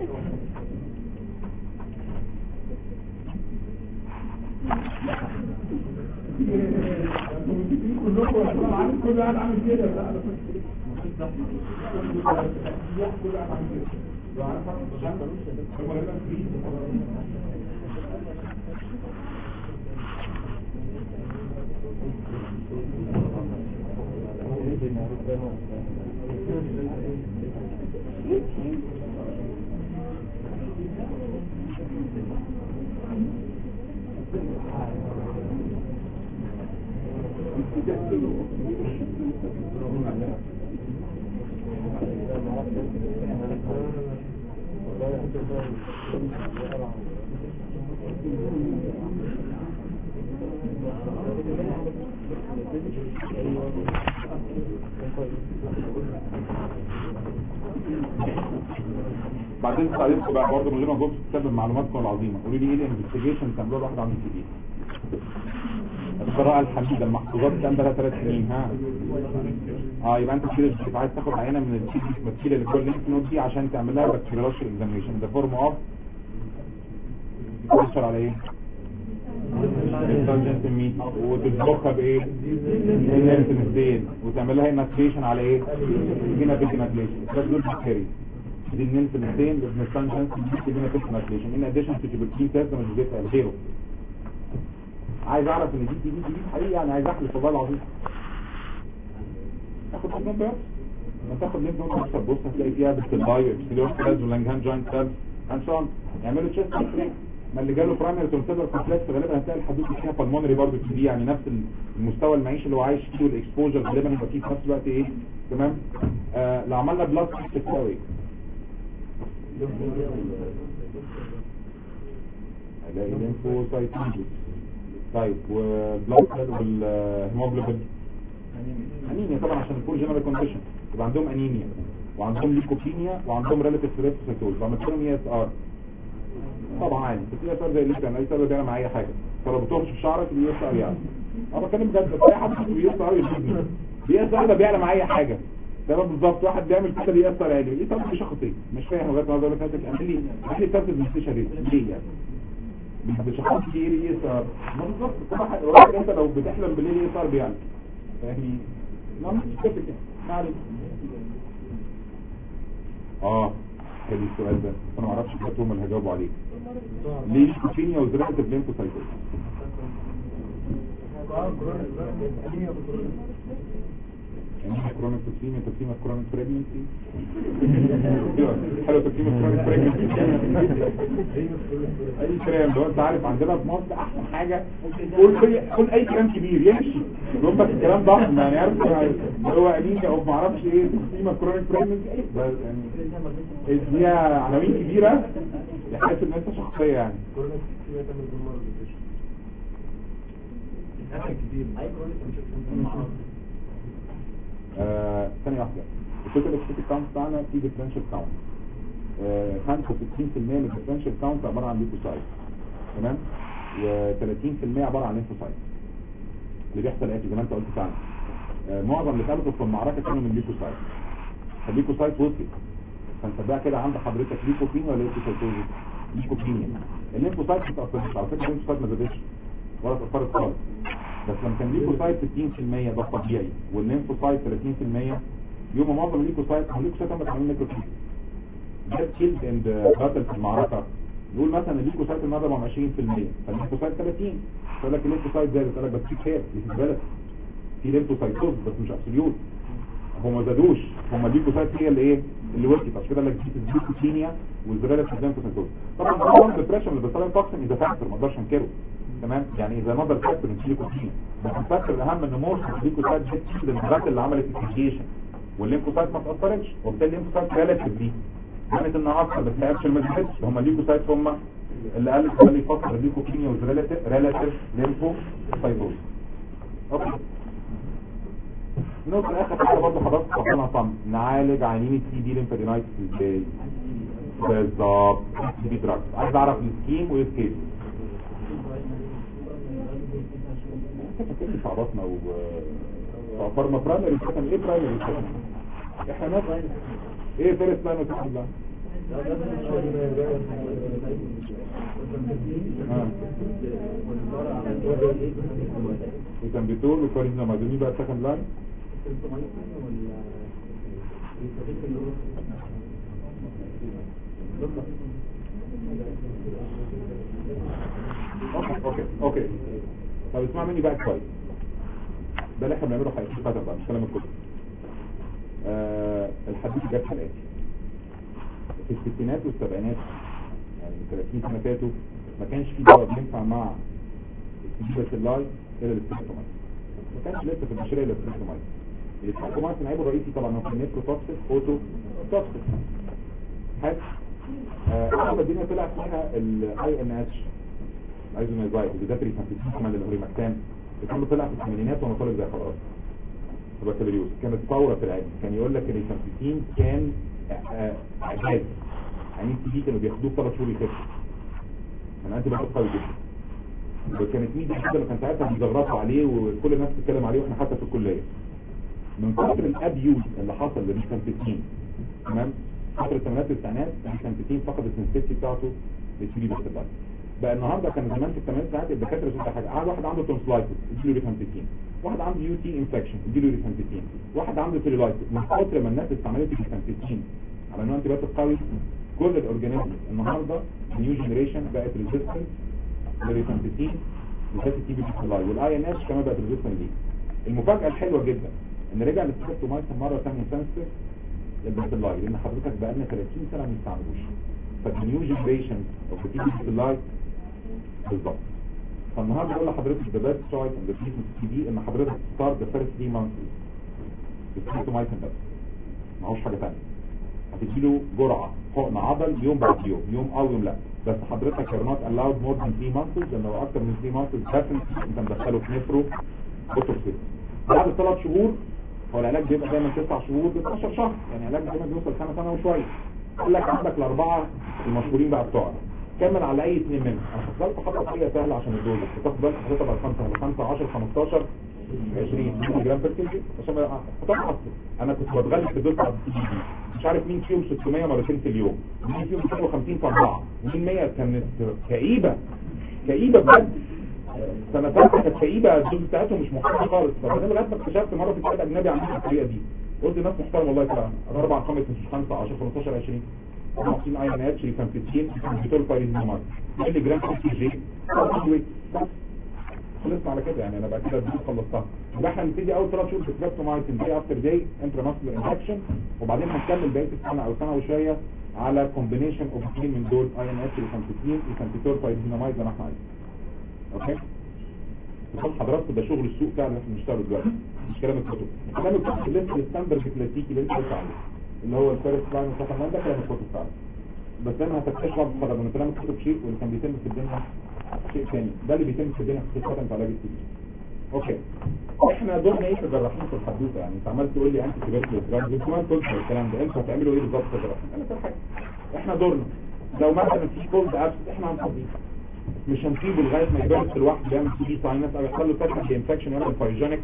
كل واحد عامل كده لا بعدين تعليمكم بقى برضه من غير ما اجوبش تسبب معلوماتكم العظيمه قولوا لي ايه الانفستيجيشن تعملوها الواحد عامل في ايه القراءة الحميدة المحفوظات كام بقى ثلاث سنين ها اه يبقى انت كده مش عايز تاخد عينة من التي دي بكتيريا اللي جوه الليمف نود دي عشان تعملها بكتيريولوجي اكزامينشن ده فورم اوف تشتغل على ايه؟ الانتلجنت ميت وتطبخها بايه؟ الانتنسين وتعمل لها انكليشن على ايه؟ جينا بيت انكليشن ده دول بكتيريا دي الانتنسين بالانتلجنت ميت جينا بيت انكليشن ان اديشن تو تيوبركلين تيست مش بيفرق غيره عايز اعرف ان دي دي دي دي حقيقي يعني عايز احلف والله العظيم تاخد لينك نود لما تاخد لينك نود بص بص هتلاقي فيها بالتلاي ابسيليوس سيلز ولانجهان جوينت سيلز اند سو اون يعملوا تشيست ما اللي جاله برايمري تونسيلر كومبلكس غالبا هتلاقي الحدود فيها بالمونري برضه دي يعني نفس المستوى المعيشي اللي هو عايش فيه والاكسبوجر غالبا يبقى فيه في نفس الوقت ايه تمام آه لو عملنا بلاد تيست تساوي ايه هلاقي ليمفوسايتوزيس طيب وبلاد سيل والهيموجلوبين انيميا طبعا عشان الفول جنرال كونديشن يبقى عندهم انيميا وعندهم ليكوبينيا وعندهم ريلاتيف سيريتوسيتوز عملت لهم اي اس ار طبعا عادي بس اي اس ار زي اللي كان اي اس ار بيعمل مع اي حاجه فلو بتهرش في شعرك الاي اس ار يعني انا بتكلم بجد بس اي حد بي اس ار يجيبني بي اس ار ده بيعمل مع اي حاجه تمام بالظبط واحد بيعمل كده بي اس ار عادي ايه طب مش خطيه مش فاهم لغايه ما اقول لك اعمل لي اعمل لي تنفذ مستشفى ليه يعني مش هحط ايه ايه اس ار ما بالظبط كل واحد واحد انت لو بتحلم بالليل ايه اس ار بيعمل فاهمني ما مش كده ما عليك اه حلو السؤال ده انا ما اعرفش بجد هم اللي هجاوبوا عليه ليه ليكوبينيا وزراعه الليمفوسايتوز يعني كرونيك توكسيميا توكسيميا كرونيك بريجنسي حلو توكسيميا كرونيك بريجنسي اي كلام لو انت عارف عندنا في مصر احسن حاجه قول اي قول اي كلام كبير يمشي يقول بس الكلام ضخم يعني عارف اللي هو انيميا او ما اعرفش ايه توكسيميا كرونيك بريجنسي بس يعني دي عناوين كبيره يحس ان انت شخصيه يعني آه، ثانية واحدة التوتال اكسبكت كاونت بتاعنا في ديفرنشال كاونت 65% من الديفرنشال كاونت عبارة عن ليكوسايت تمام و30% عبارة عن ليمفوسايت اللي بيحصل ايه زي ما انت قلت فعلا آه، معظم اللي اتقابلوا في المعركة كانوا من ليكوسايت فالليكوسايت وصلت فانت بقى كده عند حضرتك ليكوبين ولا ليكوسايتوزيس ليكوبينيا الليمفوسايت ما تأثرش على فكرة الليمفوسايت ما زادتش ولا اتأثرت خالص بس لما كان ليكوسايت 60% ده طبيعي والليمفوسايت 30% يوم معظم الليكوسايت هو الليكوسايت هم بيعملوا نيكروتين جت كيلد اند باتل في المعركة نقول مثلا الليكوسايت النهارده بقى 20% فالليمفوسايت 30 يقول لك الليمفوسايت زادت يقول لك بس في خير دي بالك في ليمفوسايتوز بس مش ابسوليوت هم ما زادوش هم الليكوسايت هي اللي ايه اللي وقفت عشان كده قال لك دي الليكوبينيا والزرالة في الليمفوسايتوز طبعا طبعا الديبريشن اللي بيصير توكسين اذا فاكتور ما اقدرش انكره تمام يعني اذا نظر فاكتور ان ليكوبينيا بس الفاكتور الاهم ان مور الليكوسايت دي الانتباهات اللي عملت الفيجيشن والليمفوسايت ما تاثرتش وبالتالي الليمفوسايت ريلاتيفلي كانت انها اكتر بس هي اكشن ما زادتش هم الليكوسايت هم اللي قالت اللي يفكر الليكوبينيا والريلاتيف ريلاتيف ليمفوسايتوز اوكي نقطة اخر حاجة برضه حضرتك تفضلها صم نعالج عينين التي بي ليمفادينايتس ازاي بالظبط تي بي دراجز عايز اعرف السكيم والسكيل انت فاكرني في عرفنا و فارما برايمري سكن ايه برايمري سكن احنا ناس ايه فيرست لاين وسكند لاين وكان بتقول وكاريزنا معدومين بقى سكند لاين اوكي اوكي اوكي طب اسمع مني بقى كويس ده اللي احنا بنعمله حقيقي فتره بقى مش كلام الكتب آه الحديث جت حلقات في الستينات والسبعينات يعني من 30 سنه فاتوا ما كانش في دواء بينفع مع السبيشال الا الاستريكتومايد ما كانش لسه في البشريه الا الاستريكتومايد الاستريكتومايد العيب الرئيسي طبعا هو كان توكسيك اوتو توكسيك حلو اول ما الدنيا طلع فيها الاي ان اتش ايزونايزايد وبالذات الريسانتيسين كمان الهوريماكتان الكلام طلع في الثمانينات وانا طالب زي خلاص تبكالوريوس كانت ثوره في العلم كان يقول لك الريسانتيسين كان اعجاز يعني انت دي كانوا بياخدوه ثلاث شهور يخف كان انت بقى قوي جدا وكانت ميزه جدا كان ساعتها بيزغرطوا عليه وكل الناس بتتكلم عليه واحنا حتى في الكليه من كتر الابيوز اللي حصل للريسانتيسين تمام فتره الثمانينات والتسعينات الريسانتيسين فقد السنسيتي بتاعته للتي بي بقى النهارده كان زمان في الثمانينات ساعات الدكاتره شوف حاجه قاعد واحد عنده تونسلايتس اديله ريفانتيتين واحد عنده يو تي انفكشن اديله ريفانتيتين واحد عنده سيلولايتس من كتر ما الناس استعملت الريفانتيتين على انه انتي بايوتيك قوي كل الاورجانيزم النهارده النيو جنريشن بقت ريزيستنت للريفانتيتين بالذات التي بي بي والاي ان اتش كمان بقت ريزيستنت ليه المفاجاه الحلوه جدا ان رجع الاستريبتومايسين مره ثانيه سنسيتيف للباسيلاي لان حضرتك بقى لنا 30 سنه ما بنستعملوش فالنيو جنريشن اوف التي بي بي بالظبط فالنهارده بقول لحضرتك the best choice in the treatment تي بي ان حضرتك start the first three months بالسيتومايسين بس ما هوش حاجه ثانيه هتديله جرعه حقن عضل يوم بعد يوم يوم او يوم لا بس حضرتك you're not allowed more than 3 months لان لو اكتر من 3 months definitely انت مدخله في نفرو اوتوكسيد بعد ثلاث شهور هو العلاج بيبقى دايما 9 شهور ب 12 شهر يعني العلاج دايما بيوصل سنه سنه وشويه قال لك عندك الاربعه المشهورين بقى بتوعنا كمل على اي اثنين منهم انا فضلت حاطط طريقه سهله عشان الدوز بتاخد بالك حضرتك على 5 5 10 15 20 مللي جرام بير كيلو عشان ما حطها اصلا انا كنت بتغلب في الدوز بتاع السي دي مش عارف مين فيهم 600 مرتين في اليوم ومين فيهم 250 في اربعه ومين 100 كانت كئيبه كئيبه بجد سنة ثالثة كانت كئيبة الدوز بتاعتهم مش محترمة خالص فبعدين لغاية ما اكتشفت مرة في كتاب أجنبي عاملين الطريقة دي قلت ناس محترمة والله فعلا أربع خمس مش خمسة 10 15 20 50 اي ان اتش كان 15 بتقول فايرين نمر ملي جرام سي جي خلصنا على كده يعني انا بقى كده الدوز خلصتها يبقى احنا نبتدي اول ثلاث شهور بسكريبتومايسين دي افتر داي انتراماسكولار انفكشن وبعدين هنكمل بقيه السنه او سنه وشويه على كومبينيشن اوف اثنين من دول اي ان اتش وكانتين وكانتيتور فايرينامايد زي ما احنا عايزين اوكي بس حضرتك ده شغل السوق فعلا اللي احنا بنشتغله دلوقتي مش كلام الكتب كلام الكتب اللي اسمه الستاندرد الكلاسيكي اللي انت قلت عليه اللي هو الفيرست لاين وسكند ده كلام الكتب فعلا بس انا هتكتشف بعض الفرق بين كلام الكتب شيء واللي كان بيتم في الدنيا شيء ثاني ده اللي بيتم في الدنيا في خطه علاج التي اوكي احنا دورنا ايه كجراحين في الحدوته يعني انت عمال تقول لي انت كبرت دراجز انت ما قلت الكلام ده انتوا هتعملوا ايه بالظبط كجراحين انا في حاجه احنا دورنا لو مثلا في كولد ابس احنا هنفضيه مش هنسيبه لغايه ما يبرد لوحده يعمل سي دي ساينس او يحصل له تكنيك انفكشن يعمل فايجينيك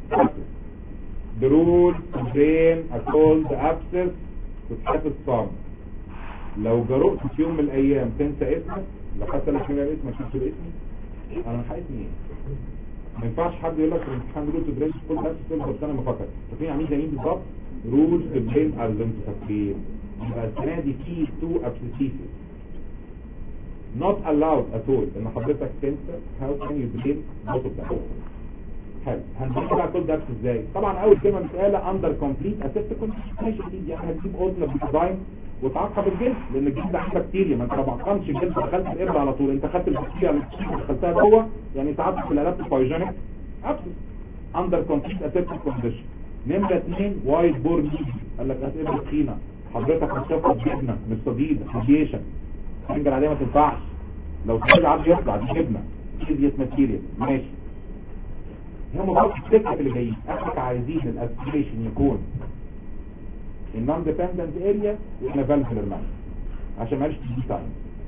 The rule to drain a cold abscess تتحفظ صام لو جرؤت في يوم من الايام تنسى اسمك لو حتى لو كان اسمك تنسى اسمي انا مش عايز ايه ما ينفعش حد يقول لك في الامتحان رول تو درين كل نفس تقول بس انا بفكر فاكرين عاملين زي مين بالظبط رول تو درين ارزم تفكير يبقى السنه دي في تو ابسيسيسز not allowed at all ان حضرتك تنسى how can you drain both of them حلو هنبص بقى كل ده ازاي طبعا اول كلمه بتقال اندر كومبليت اسيست كونسنتريشن دي يعني هتجيب اوتلا بالديزاين وتعقب الجلد لان الجلد ده عنده بكتيريا ما انت ما بعقمش الجلد دخلت الابره على طول انت خدت البكتيريا اللي دخلتها جوه يعني ساعات في الالات الفايجينيك ابسس اندر كومبليت اسيست كونديشن نمره اثنين وايت بور ميدي قال لك هات ابره تخينه حضرتك هتشفط جبنه مش صديد راديشن الحاجه العاديه ما تنفعش لو صديد عاد يطلع دي جبنه ايديت ماتيريال ماشي هم بقى السكه اللي جايين احنا عايزين الاسبريشن يكون النون ديبندنت اريا واحنا فالفولر مان عشان ما تجي تايم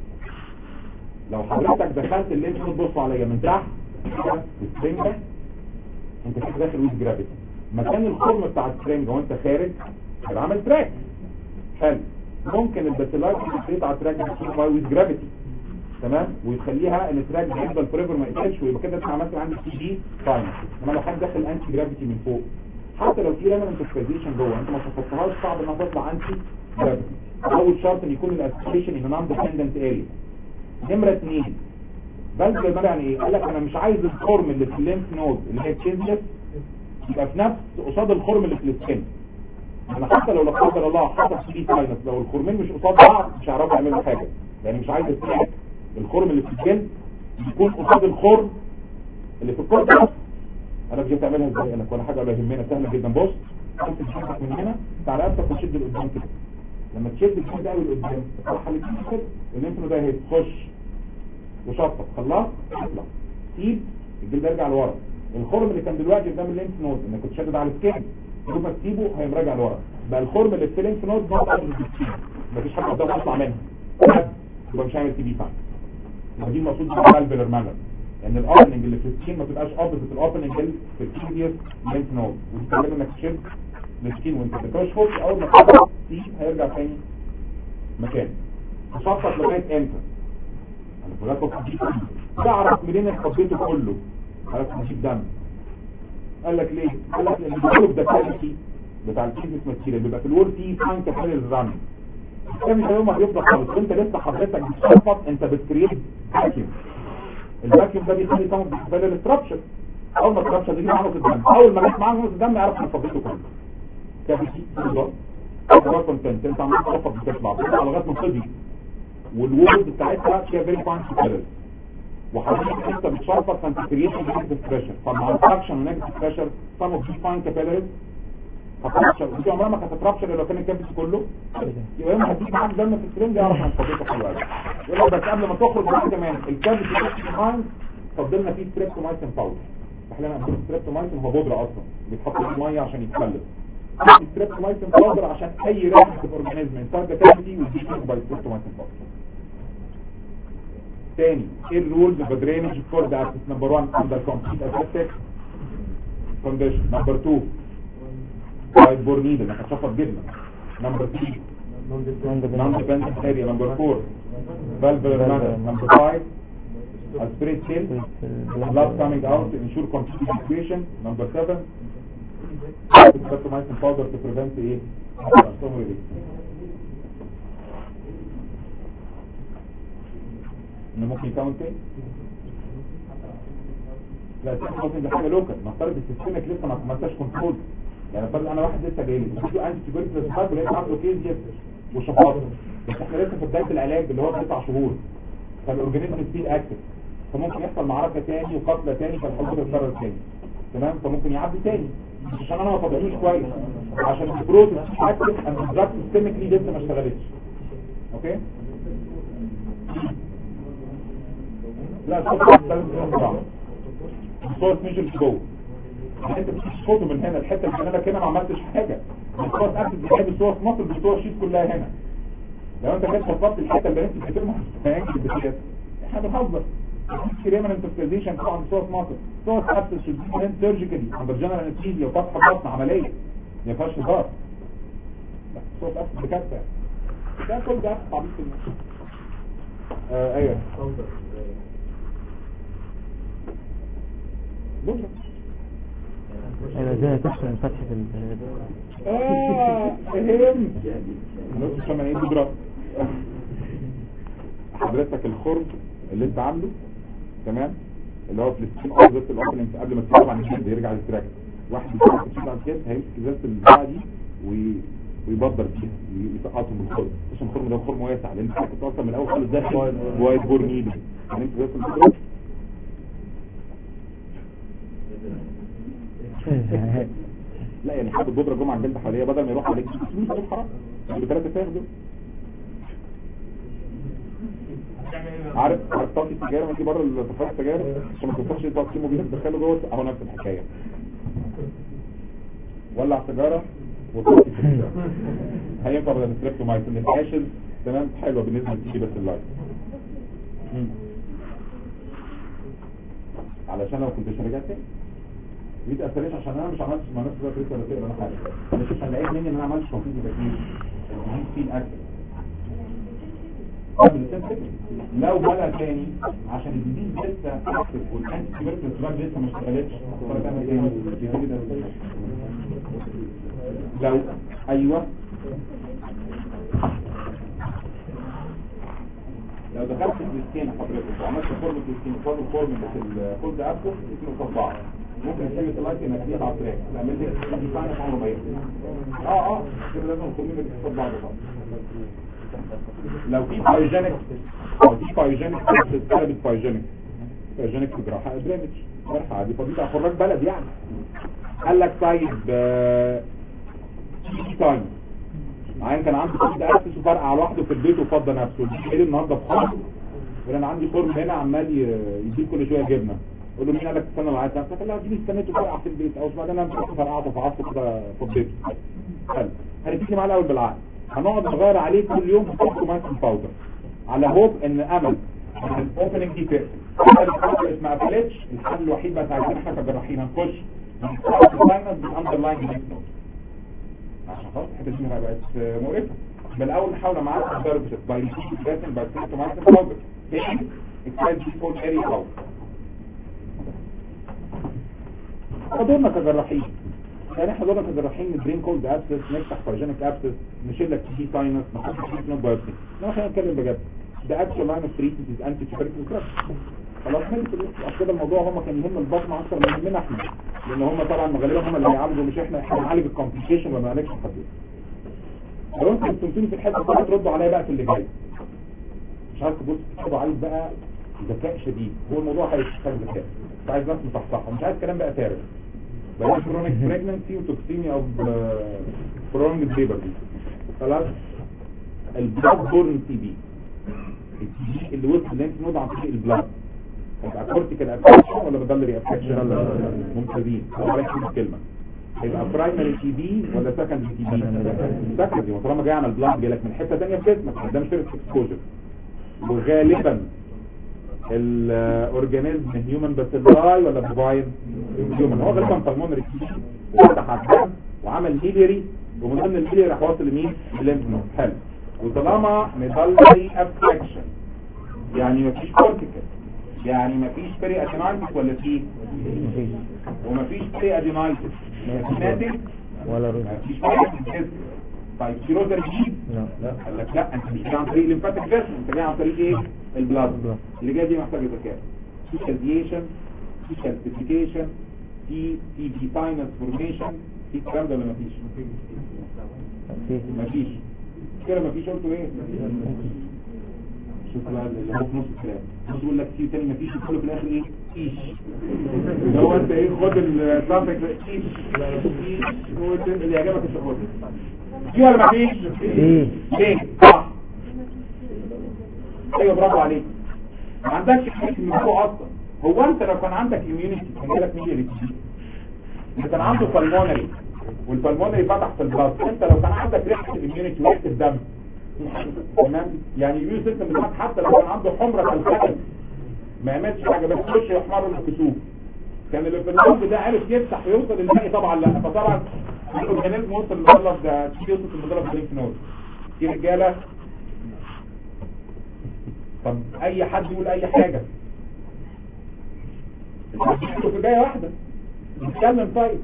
لو حضرتك دخلت اللي انت بتبص عليا من تحت السرنجه انت كده داخل ويز جرافيتي مكان الخرم بتاع السرنجه وانت خارج هيبقى عامل تراك حلو ممكن الباسيلايت اللي على التراك ده باي ويز جرافيتي تمام ويخليها ان التراك يفضل فريفر ما يقفلش ويبقى كده انت عملت عندك سي دي تايم انما لو حد دخل انتي جرافيتي من فوق حتى لو في ريمننت اوكسيديشن جوه انت ما تحطهاش صعب انها تطلع انتي جرافيتي اول شرط ان يكون الاسبريشن ان نون ديبندنت اريا نمره اثنين بلد المرء يعني ايه قال لك انا مش عايز الخرم اللي في الليمف نود اللي هي تشيزلس يبقى في نفس قصاد الخرم اللي في السكن انا حتى لو لا قدر الله حصل سي دي ساينس لو الخرمين مش قصاد بعض مش هيعرفوا يعملوا حاجه يعني مش عايز التراك الخرم اللي في الجلد يكون قصاد الخرم اللي في الكورتكس انا مش هتعملها ازاي قال لك ولا حاجه ولا يهمنا سهله جدا بص تمسك جسمك من هنا تعالى رقبتك وشد لقدام كده لما تشد الجلد قوي لقدام تروح على الجلد كده الليمف ده اهي خش وشطب خلاص اطلع سيب الجلد يرجع لورا الخرم اللي كان دلوقتي قدام الليمف نود انك كنت شادد على السكين يوم ما تسيبه هيقوم راجع لورا بقى الخرم اللي في الليمف نود نقط قبل السكين مفيش حاجه قدام يطلع منها يبقى مش هيعمل تي بي فاهم دي المقصود بالفالفولر مانر ان الاوبننج اللي في السكين ما تبقاش اوبوزيت الاوبننج اللي في الكيديوس لينف نود ودي تعمل انك تشد السكين وانت بتكشف اول ما تخلص فيه هيرجع تاني مكانه تشطط لغايه امتى انا بقول لك دي تعرف منين خطيته كله عرفت تجيب دم قال لك ليه قال لك لان الجروب ده كاليتي بتاع الكيدنس ماتيريال بيبقى في الور فيه فان كابيلز ران كان مش يوم ما هيفضل خالص وانت لسه حضرتك بتشفط انت بتكريت فاكيوم الفاكيوم ده بيخلي طبعا بالنسبه للستراكشر اول ما الستراكشر تيجي معاه في الدم اول ما جت معاه في الدم يعرف ان فضيته كله كافيتي بالظبط ده كونتنت انت عمال تشفط بتطلع بتطلع لغايه ما تفضي والوورد بتاعتها فيها فيري فان كابيلز وحضرتك انت بتشرفط فانت كرييت نيجاتيف بريشر فمع الفراكشن ونيجاتيف بريشر some of these fine capillaries هترابشر ودي عمرها ما كانت هترابشر الا لو كان الكبس كله يبقى يوم هديك معاك دم في السرنج يعرف عن صديقه حلوه قوي يقول لك بس قبل ما تخرج معاك كمان الكبس اللي فاين فضلنا فيه ستريبتومايسين باودر احنا عندنا ستريبتومايسين هو بودره اصلا بيتحط فيه ميه عشان يتخلف ستريبتومايسين باودر عشان اي رياكتيف اورجانيزم انسايد ذا كافيتي ويجي باي ستريبتومايسين باودر تاني ايه الرولز اوف درينج فور ذا اسيس نمبر 1 اندر كومبليت اسيستك كونديشن نمبر 2 وايت بور نيدل انك هتشفط جبنه نمبر 3 نون ديبندنت اريا نمبر 4 فالفولار مانر نمبر 5 aspirate cell blood coming out to ensure complete evacuation number 7 streptomycin powder to prevent ايه autosomal release انه ممكن يكون تاني لا السيستم دي حاجه لوكال نفترض السيستمك لسه ما ما انتش كنترول يعني فرض انا واحد لسه جاي لي بدي انتي تيبيوتيك ريسبات ولقيت عنده كيس وشفاط بس احنا لسه في بدايه العلاج اللي هو تسع شهور فالاورجانيزم ستيل اكتف فممكن يحصل معركه تاني وقتله تاني فالحوض تتكرر تاني تمام فممكن يعدي تاني مش عشان انا ما فضلوش كويس عشان البروتين اكتف اند الدراج سيستميكلي لسه ما اشتغلتش اوكي لا الصوت لازم تكون صعب الصوت مش اللي جوه يعني انت بتشفطه من هنا الحته اللي انا هنا ما عملتش حاجه الصوت اكتف بيجيب الصوت مصر بالصوت شيت كلها هنا لو انت جيت شفطت الحته اللي انت بترمي هينجل بكده احنا بنهزر كريمان انترفيزيشن طبعا صوت مصر صوت ابسس شديد سيرجيكالي عند جنرال انستيزيا وفتح بطن عمليه ما فيهاش هزار لا صوت ابسس بكارثه ده كل ده تعبيط في النص آه ايوه بكره ايوه ازاي تحسن فتحة ال اه فهمت النص عشان ايه بودرة حضرتك الخرج اللي انت عامله تمام اللي هو في السكين اوبزيت الاوبننج قبل ما تسيبه عن الجلد يرجع للتراك واحد بيسيبه تشيل على الجلد هيمسك ازازه البتاعه دي وي- ويبدر فيها ويسقطهم بالخرم عشان الخرم ده خرم واسع لان انت كنت اصلا من الاول خالص داخل وايت بور نيدل يعني انت ازازه البودرة لا يعني حد البودره جمعه الجلد حواليها بدل ما يروح عليك فلوس عليك حرام بثلاثه فاهم دول عارف عارف طاقه السجاير ما تيجي بره الطفايه السجاير عشان ما توصلش طاقه كيمو تدخله جوه اهو نفس الحكايه ولع سيجاره وطاقه السجاير هينفع بدل الستريبتومايسين الاشز تمام حلوه بالنسبه للتي بس اللايف علشان لو كنت رجعت تاني ما تأثرش عشان انا مش عملتش ما نفس الوقت لسه ولا تقرا انا حاجه مش عشان لقيت مني ان انا عملتش تنفيذ تكليف الجديد فيه الاكل قبل السنة لو بلع تاني عشان الجديد لسه اكتف والانتي كيبرتل دراج لسه ما اشتغلتش هتضطر تعمل تاني الجديد ده لو ايوه لو دخلت في السكين حضرتك وعملت فورم السكين فورم فورم مثل كل ده ابكو اسمه صباع ممكن تسوي دلوقتي انك تجيب على التراك تعمل لي دي فعلا عمره ما يقدر اه اه كده لازم تكون من الصباع ده طبعا لو في بايوجينيك لو في بايوجينيك اتقلبت بايوجينيك بايوجينيك في جراحه درينج جراحه عادي فضيت على خراج بلد يعني قال لك طيب آه، في تايم عين كان عنده كود اسس وفرقع لوحده في البيت وفضى نفسه قال النهارده بخار يقول انا عندي خرم هنا عمال ي- يجيب كل شويه جبنه قول له مين قال لك تستنى معايا نفسك قال له اديني استنيته فرقع في البيت او بعدين انا مسكته فرقعته في عصره كده في البيت حلو هنبتدي معاه الاول بالعقل هنقعد نغير عليه كل يوم بفضل مايكل باودر على هوب ان امل ان الاوبننج دي تقفل الحاجه ما قفلتش الحل الوحيد بس عايزين احنا كجراحين هنخش نستخدم بالاندرلاين عشان خلاص الحته دي بقت مقرفه يبقى الاول نحاول معاه سيرفيس باي ريسيشن باي سيستماتيك باودر تاني اكسايد دي فول اري باودر دورنا كجراحين يعني احنا دورنا كجراحين البرين كولد ابسس نفتح فاجينيك ابسس نشيل لك تي ساينس نحط فيه نوت بايوبسي لا خلينا نتكلم بجد ده اكشن لاين اوف تريتمنت از انتي تيوبركلوز دراج خلاص خلص اصل كده الموضوع هم كان يهم البطن اكتر من يهمنا احنا لان هم طبعا غالبا هم اللي هيعالجوا مش احنا احنا هنعالج الكومبليكيشن وما نعالجش الخطير لو انتوا بتمتوني في الحته دي تردوا عليا بقى في اللي جاي مش عارف تبص تكتبوا عليك بقى ذكاء شديد هو الموضوع هيحتاج ذكاء مش عايز ناس مصحصحه مش عايز كلام بقى فارغ بقى كرونيك بريجننسي وتوكسيميا او كرونيك ليبر دي خلاص البلاد بورن تي بي التي بي اللي وصل الليمف نود عن طريق البلاد هيبقى كورتيكال افكشن ولا بدلري افكشن ممتازين هو عليك الكلمه هيبقى برايمري تي بي ولا سكندري تي بي سكندري وطالما جاي على البلاد جاي لك من حته ثانيه في جسمك ده مش فيرست اكسبوجر وغالبا الاورجانيزم هيومن باسيلاي ولا بوفاين هيومن هو غالبا بالمونري تي بي وفتح على الدم وعمل هيليري ومن ضمن الهيليري راح واصل لمين؟ الليمف نود حلو وطالما مدلري افكشن يعني مفيش كورتيكال يعني مفيش بري ادينايتس ولا فيه ومفيش بري ادينايتس ماتت ولا روح مفيش بري طيب في روزر جديد لا لا قال لك لا انت مش جاي عن طريق الليمفاتيك فيسل انت جاي عن طريق ايه البلاد اللي جاي دي محتاجه ذكاء في كالديشن في كالسيفيكيشن في في في ساينس فورميشن في الكلام ده ولا مفيش في مفيش كده مفيش قلتوا ايه شوف بقى اللي هو في نص الكلام بص يقول لك في تاني مفيش كله في الاخر ايه ايش اللي هو انت ايه خد الترافيك ايش ايش هو ده اللي يعجبك الشغل في ولا مفيش في ليه صح ايوه برافو عليك ما عندكش حاجه من جوه اصلا هو انت لو كان عندك اميونيتي كان جالك مين اللي تجي اللي كان عنده بالمونري والبالمونري فتح في البلاد انت لو كان عندك ريحه الاميونيتي وريحه الدم تمام يعني الاميون سيستم بتاعك حتى لو كان عنده حمره في الخلل ما يعملش حاجه بس وش يحمر الكسوف كان اللي في القلب ده عارف يفتح ويوصل للباقي طبعا لا فطبعا الاورجانيزم وصل للمدلف ده في يوصل للمدلف الليمف نود في رجاله طب اي حد يقول اي حاجه انتوا في جايه واحده نتكلم طيب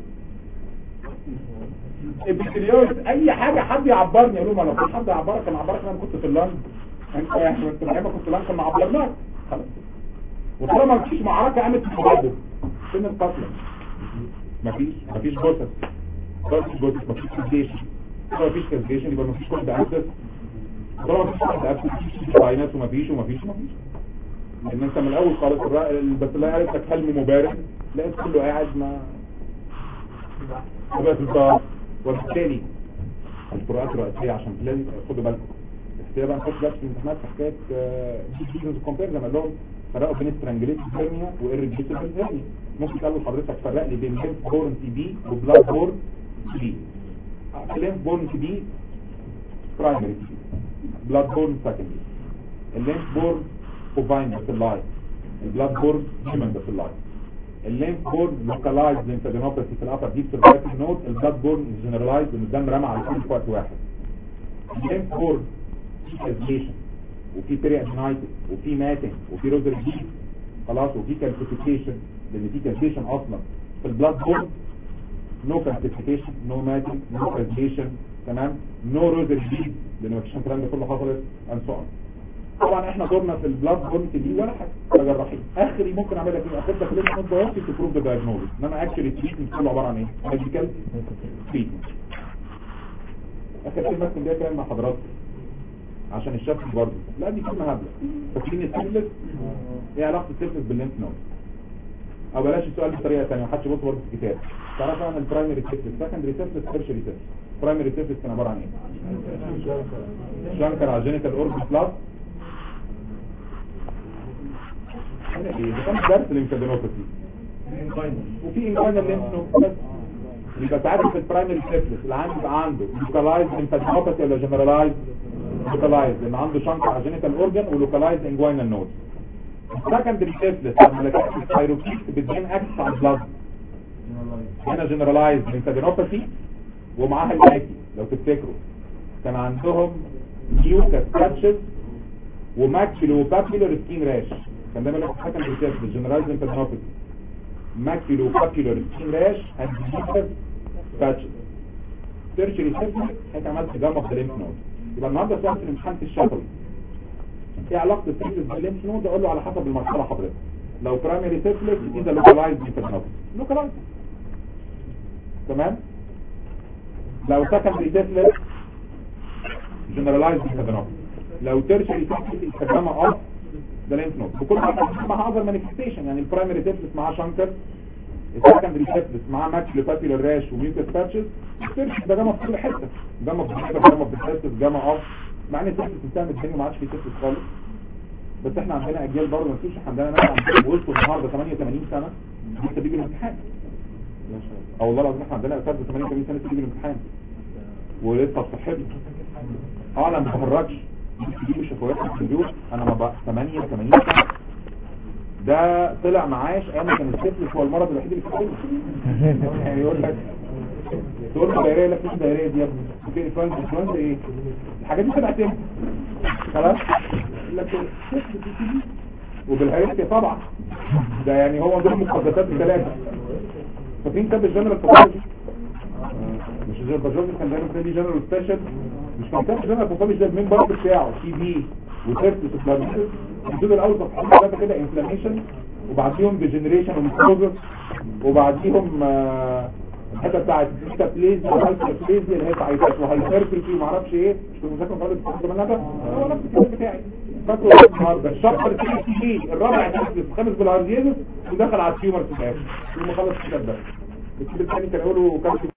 ابتليوز اي حاجه حد يعبرني اقول لهم لو في حد يعبرك انا عبرك انا كنت في اللندن انت يعني انت لما كنت في اللندن كنا عبرناك خلاص وطالما مفيش معركه قامت في التبادل فين القتلى مفيش مفيش جثث مفيش جثث مفيش كازيشن مفيش كازيشن يبقى مفيش كود اكسس طالما مفيش كود اكسس مفيش باينات ومفيش ومفيش ومفيش لان انت من الاول خالص الرأي بس لا قالت لك حلم مبارك لقيت كله قاعد ما وبقى في الضغط وبالتالي القراءات الرئيسية عشان لازم خدوا بالكم اختيار بقى نخش بقى في الامتحانات في حكاية ديزيز كومبير زي ما قال لهم فرقوا بين سترانجليت هيرنيا وإرجيتبل هيرنيا ممكن تقول لحضرتك فرق لي بين ليمف بورن تي بي وبلاد بورن تي بي الليمف بورن تي بي برايمري تي بي بلاد بورن سكندري الليمف بورن بوفاين باسيلاي البلاد بورن هيومن باسيلاي الليمف بورن لوكالايزد ليمفادينوباثي في الابر ديب سيرفايكال نود البلاد بورن جنرالايزد ان الدم رمى على كل في وقت واحد الليمف بورن في كازيشن وفي بيري ادينايتس وفي ماتنج وفي روزر جيز خلاص وفي كالسيفيكيشن لان في كالسيفيكيشن اصلا في البلاد بورن نو كالسيفيكيشن نو ماتنج نو كالسيفيكيشن تمام نو روزر جيز لان مفيش الكلام ده كله حصلت ان سو طبعا احنا دورنا في البلاد بورن دي ولا حاجه كجراحين اخري ممكن اعمل لك ايه اخد لك ليمف نود بايوبسي تو بروف ذا دايجنوستس انما اكشلي التريتمنت كله عباره عن ايه ميديكال تريتمنت اخر كلمه كنت جاي كلام مع حضراتكم عشان الشخص برضه لا دي كلمه هبله فاكرين السيفلس ايه علاقه السيفلس بالليمف نود او بلاش السؤال بطريقه ثانيه محدش يبص برضه في الكتاب تعرف عن البرايمري سيفلس سكندري سيفلس تيرشري سيفلس برايمري سيفلس كان عباره عن ايه شانكر على جينيتال اوربت بلاس هنا ايه ده كان درس ليمفادينوباثي وفي انجاينال ليمف نود بس يبقى تعرف في البرايمري سيفلس اللي عنده يبقى عنده لوكالايز ليمفادينوباثي ولا جنرالايز لوكالايز لان عنده شنكر على جينيتال اورجن ولوكالايز انجوينال نود سكندري سيفلس لما لقيت الثايروكيت بتجين اكس على البلاد هنا جنرالايز ليمفادينوباثي ومعاها الاتي لو تفتكروا كان عندهم نيوكاس كاتشز وماكيلو بابيلر سكين راش كان ده ملك سكندري سيفلس جنرالايز ليمفادينوباثي ماكيلو بابيلر سكين راش اند نيوكاس كاتشز سيرجري سيفلس انت عملت جاما في الليمف نود يبقى النهارده سؤال في الامتحان في الشفوي ايه علاقه السيفلس بالليمف نود اقول له على حسب المرحله حضرتك لو برايمري سيفلس دي ده لوكالايزد ليمفادينوباثي لوكالايزد تمام لو سكندري سيفلس جنرالايزد ليمفادينوباثي لو تيرشري سيفلس استخدامها اوف ده لينف نود وكل واحد معاه اذر مانيفستيشن يعني البرايمري سيبسس معاه شانكر السكندري سيبسس معاه ماكسيلو بابيلر راش وميوكس باتشز السيرش ده جاما في كل حته جاما في الحته جاما في السيبسس جاما اوف مع ان السيبسس انتهى الدنيا ما عادش في سيبسس خالص بس احنا عندنا اجيال برضه ما تنسوش احنا عندنا ناس عندهم وصلوا النهارده 88 سنه لسه بيجوا الامتحان ما شاء الله اه والله العظيم احنا عندنا اساتذه 88 سنه لسه بيجوا الامتحان ولسه بصحتهم اه انا ما بتفرجش دي مش شفويات في البيوت انا ما بقى 88 سنه ده طلع معاش ايام ما كان السفلس هو المرض الوحيد اللي في الدنيا يعني يقول لك تقول له دايريه لك ايه دايريه دي يا ابني اوكي انفلونزا انفلونزا ايه الحاجات دي طلعت امتى خلاص يقول لك السفلس دي وبالهيئة طبعا ده يعني هو دول المقدسات الثلاثه فاكرين كتاب الجنرال باثولوجي مش الجنرال باثولوجي كان دايما تلاقي جنرال سبيشال مش كان كتاب الجنرال باثولوجي ده المين بارت بتاعه سي بي وتيرتس وبلاريتس الجزء الاول صفحتين ثلاثه كده انفلاميشن وبعديهم ديجنريشن وميكروزس وبعديهم آه، الحته بتاعت ستابليزيا وهايبربليزيا اللي هي تعيطات وهايبرتروفي وما اعرفش ايه مش كنت مذاكر خالص كنت زمان ده هو نفس الكلام بتاعي فاكره النهارده الشابتر الثاني سي الرابع الخامس الخامس بالهارديزس ودخل على التيومر في الاخر ثم خلص الكتاب ده الكتاب الثاني كان يقولوا كان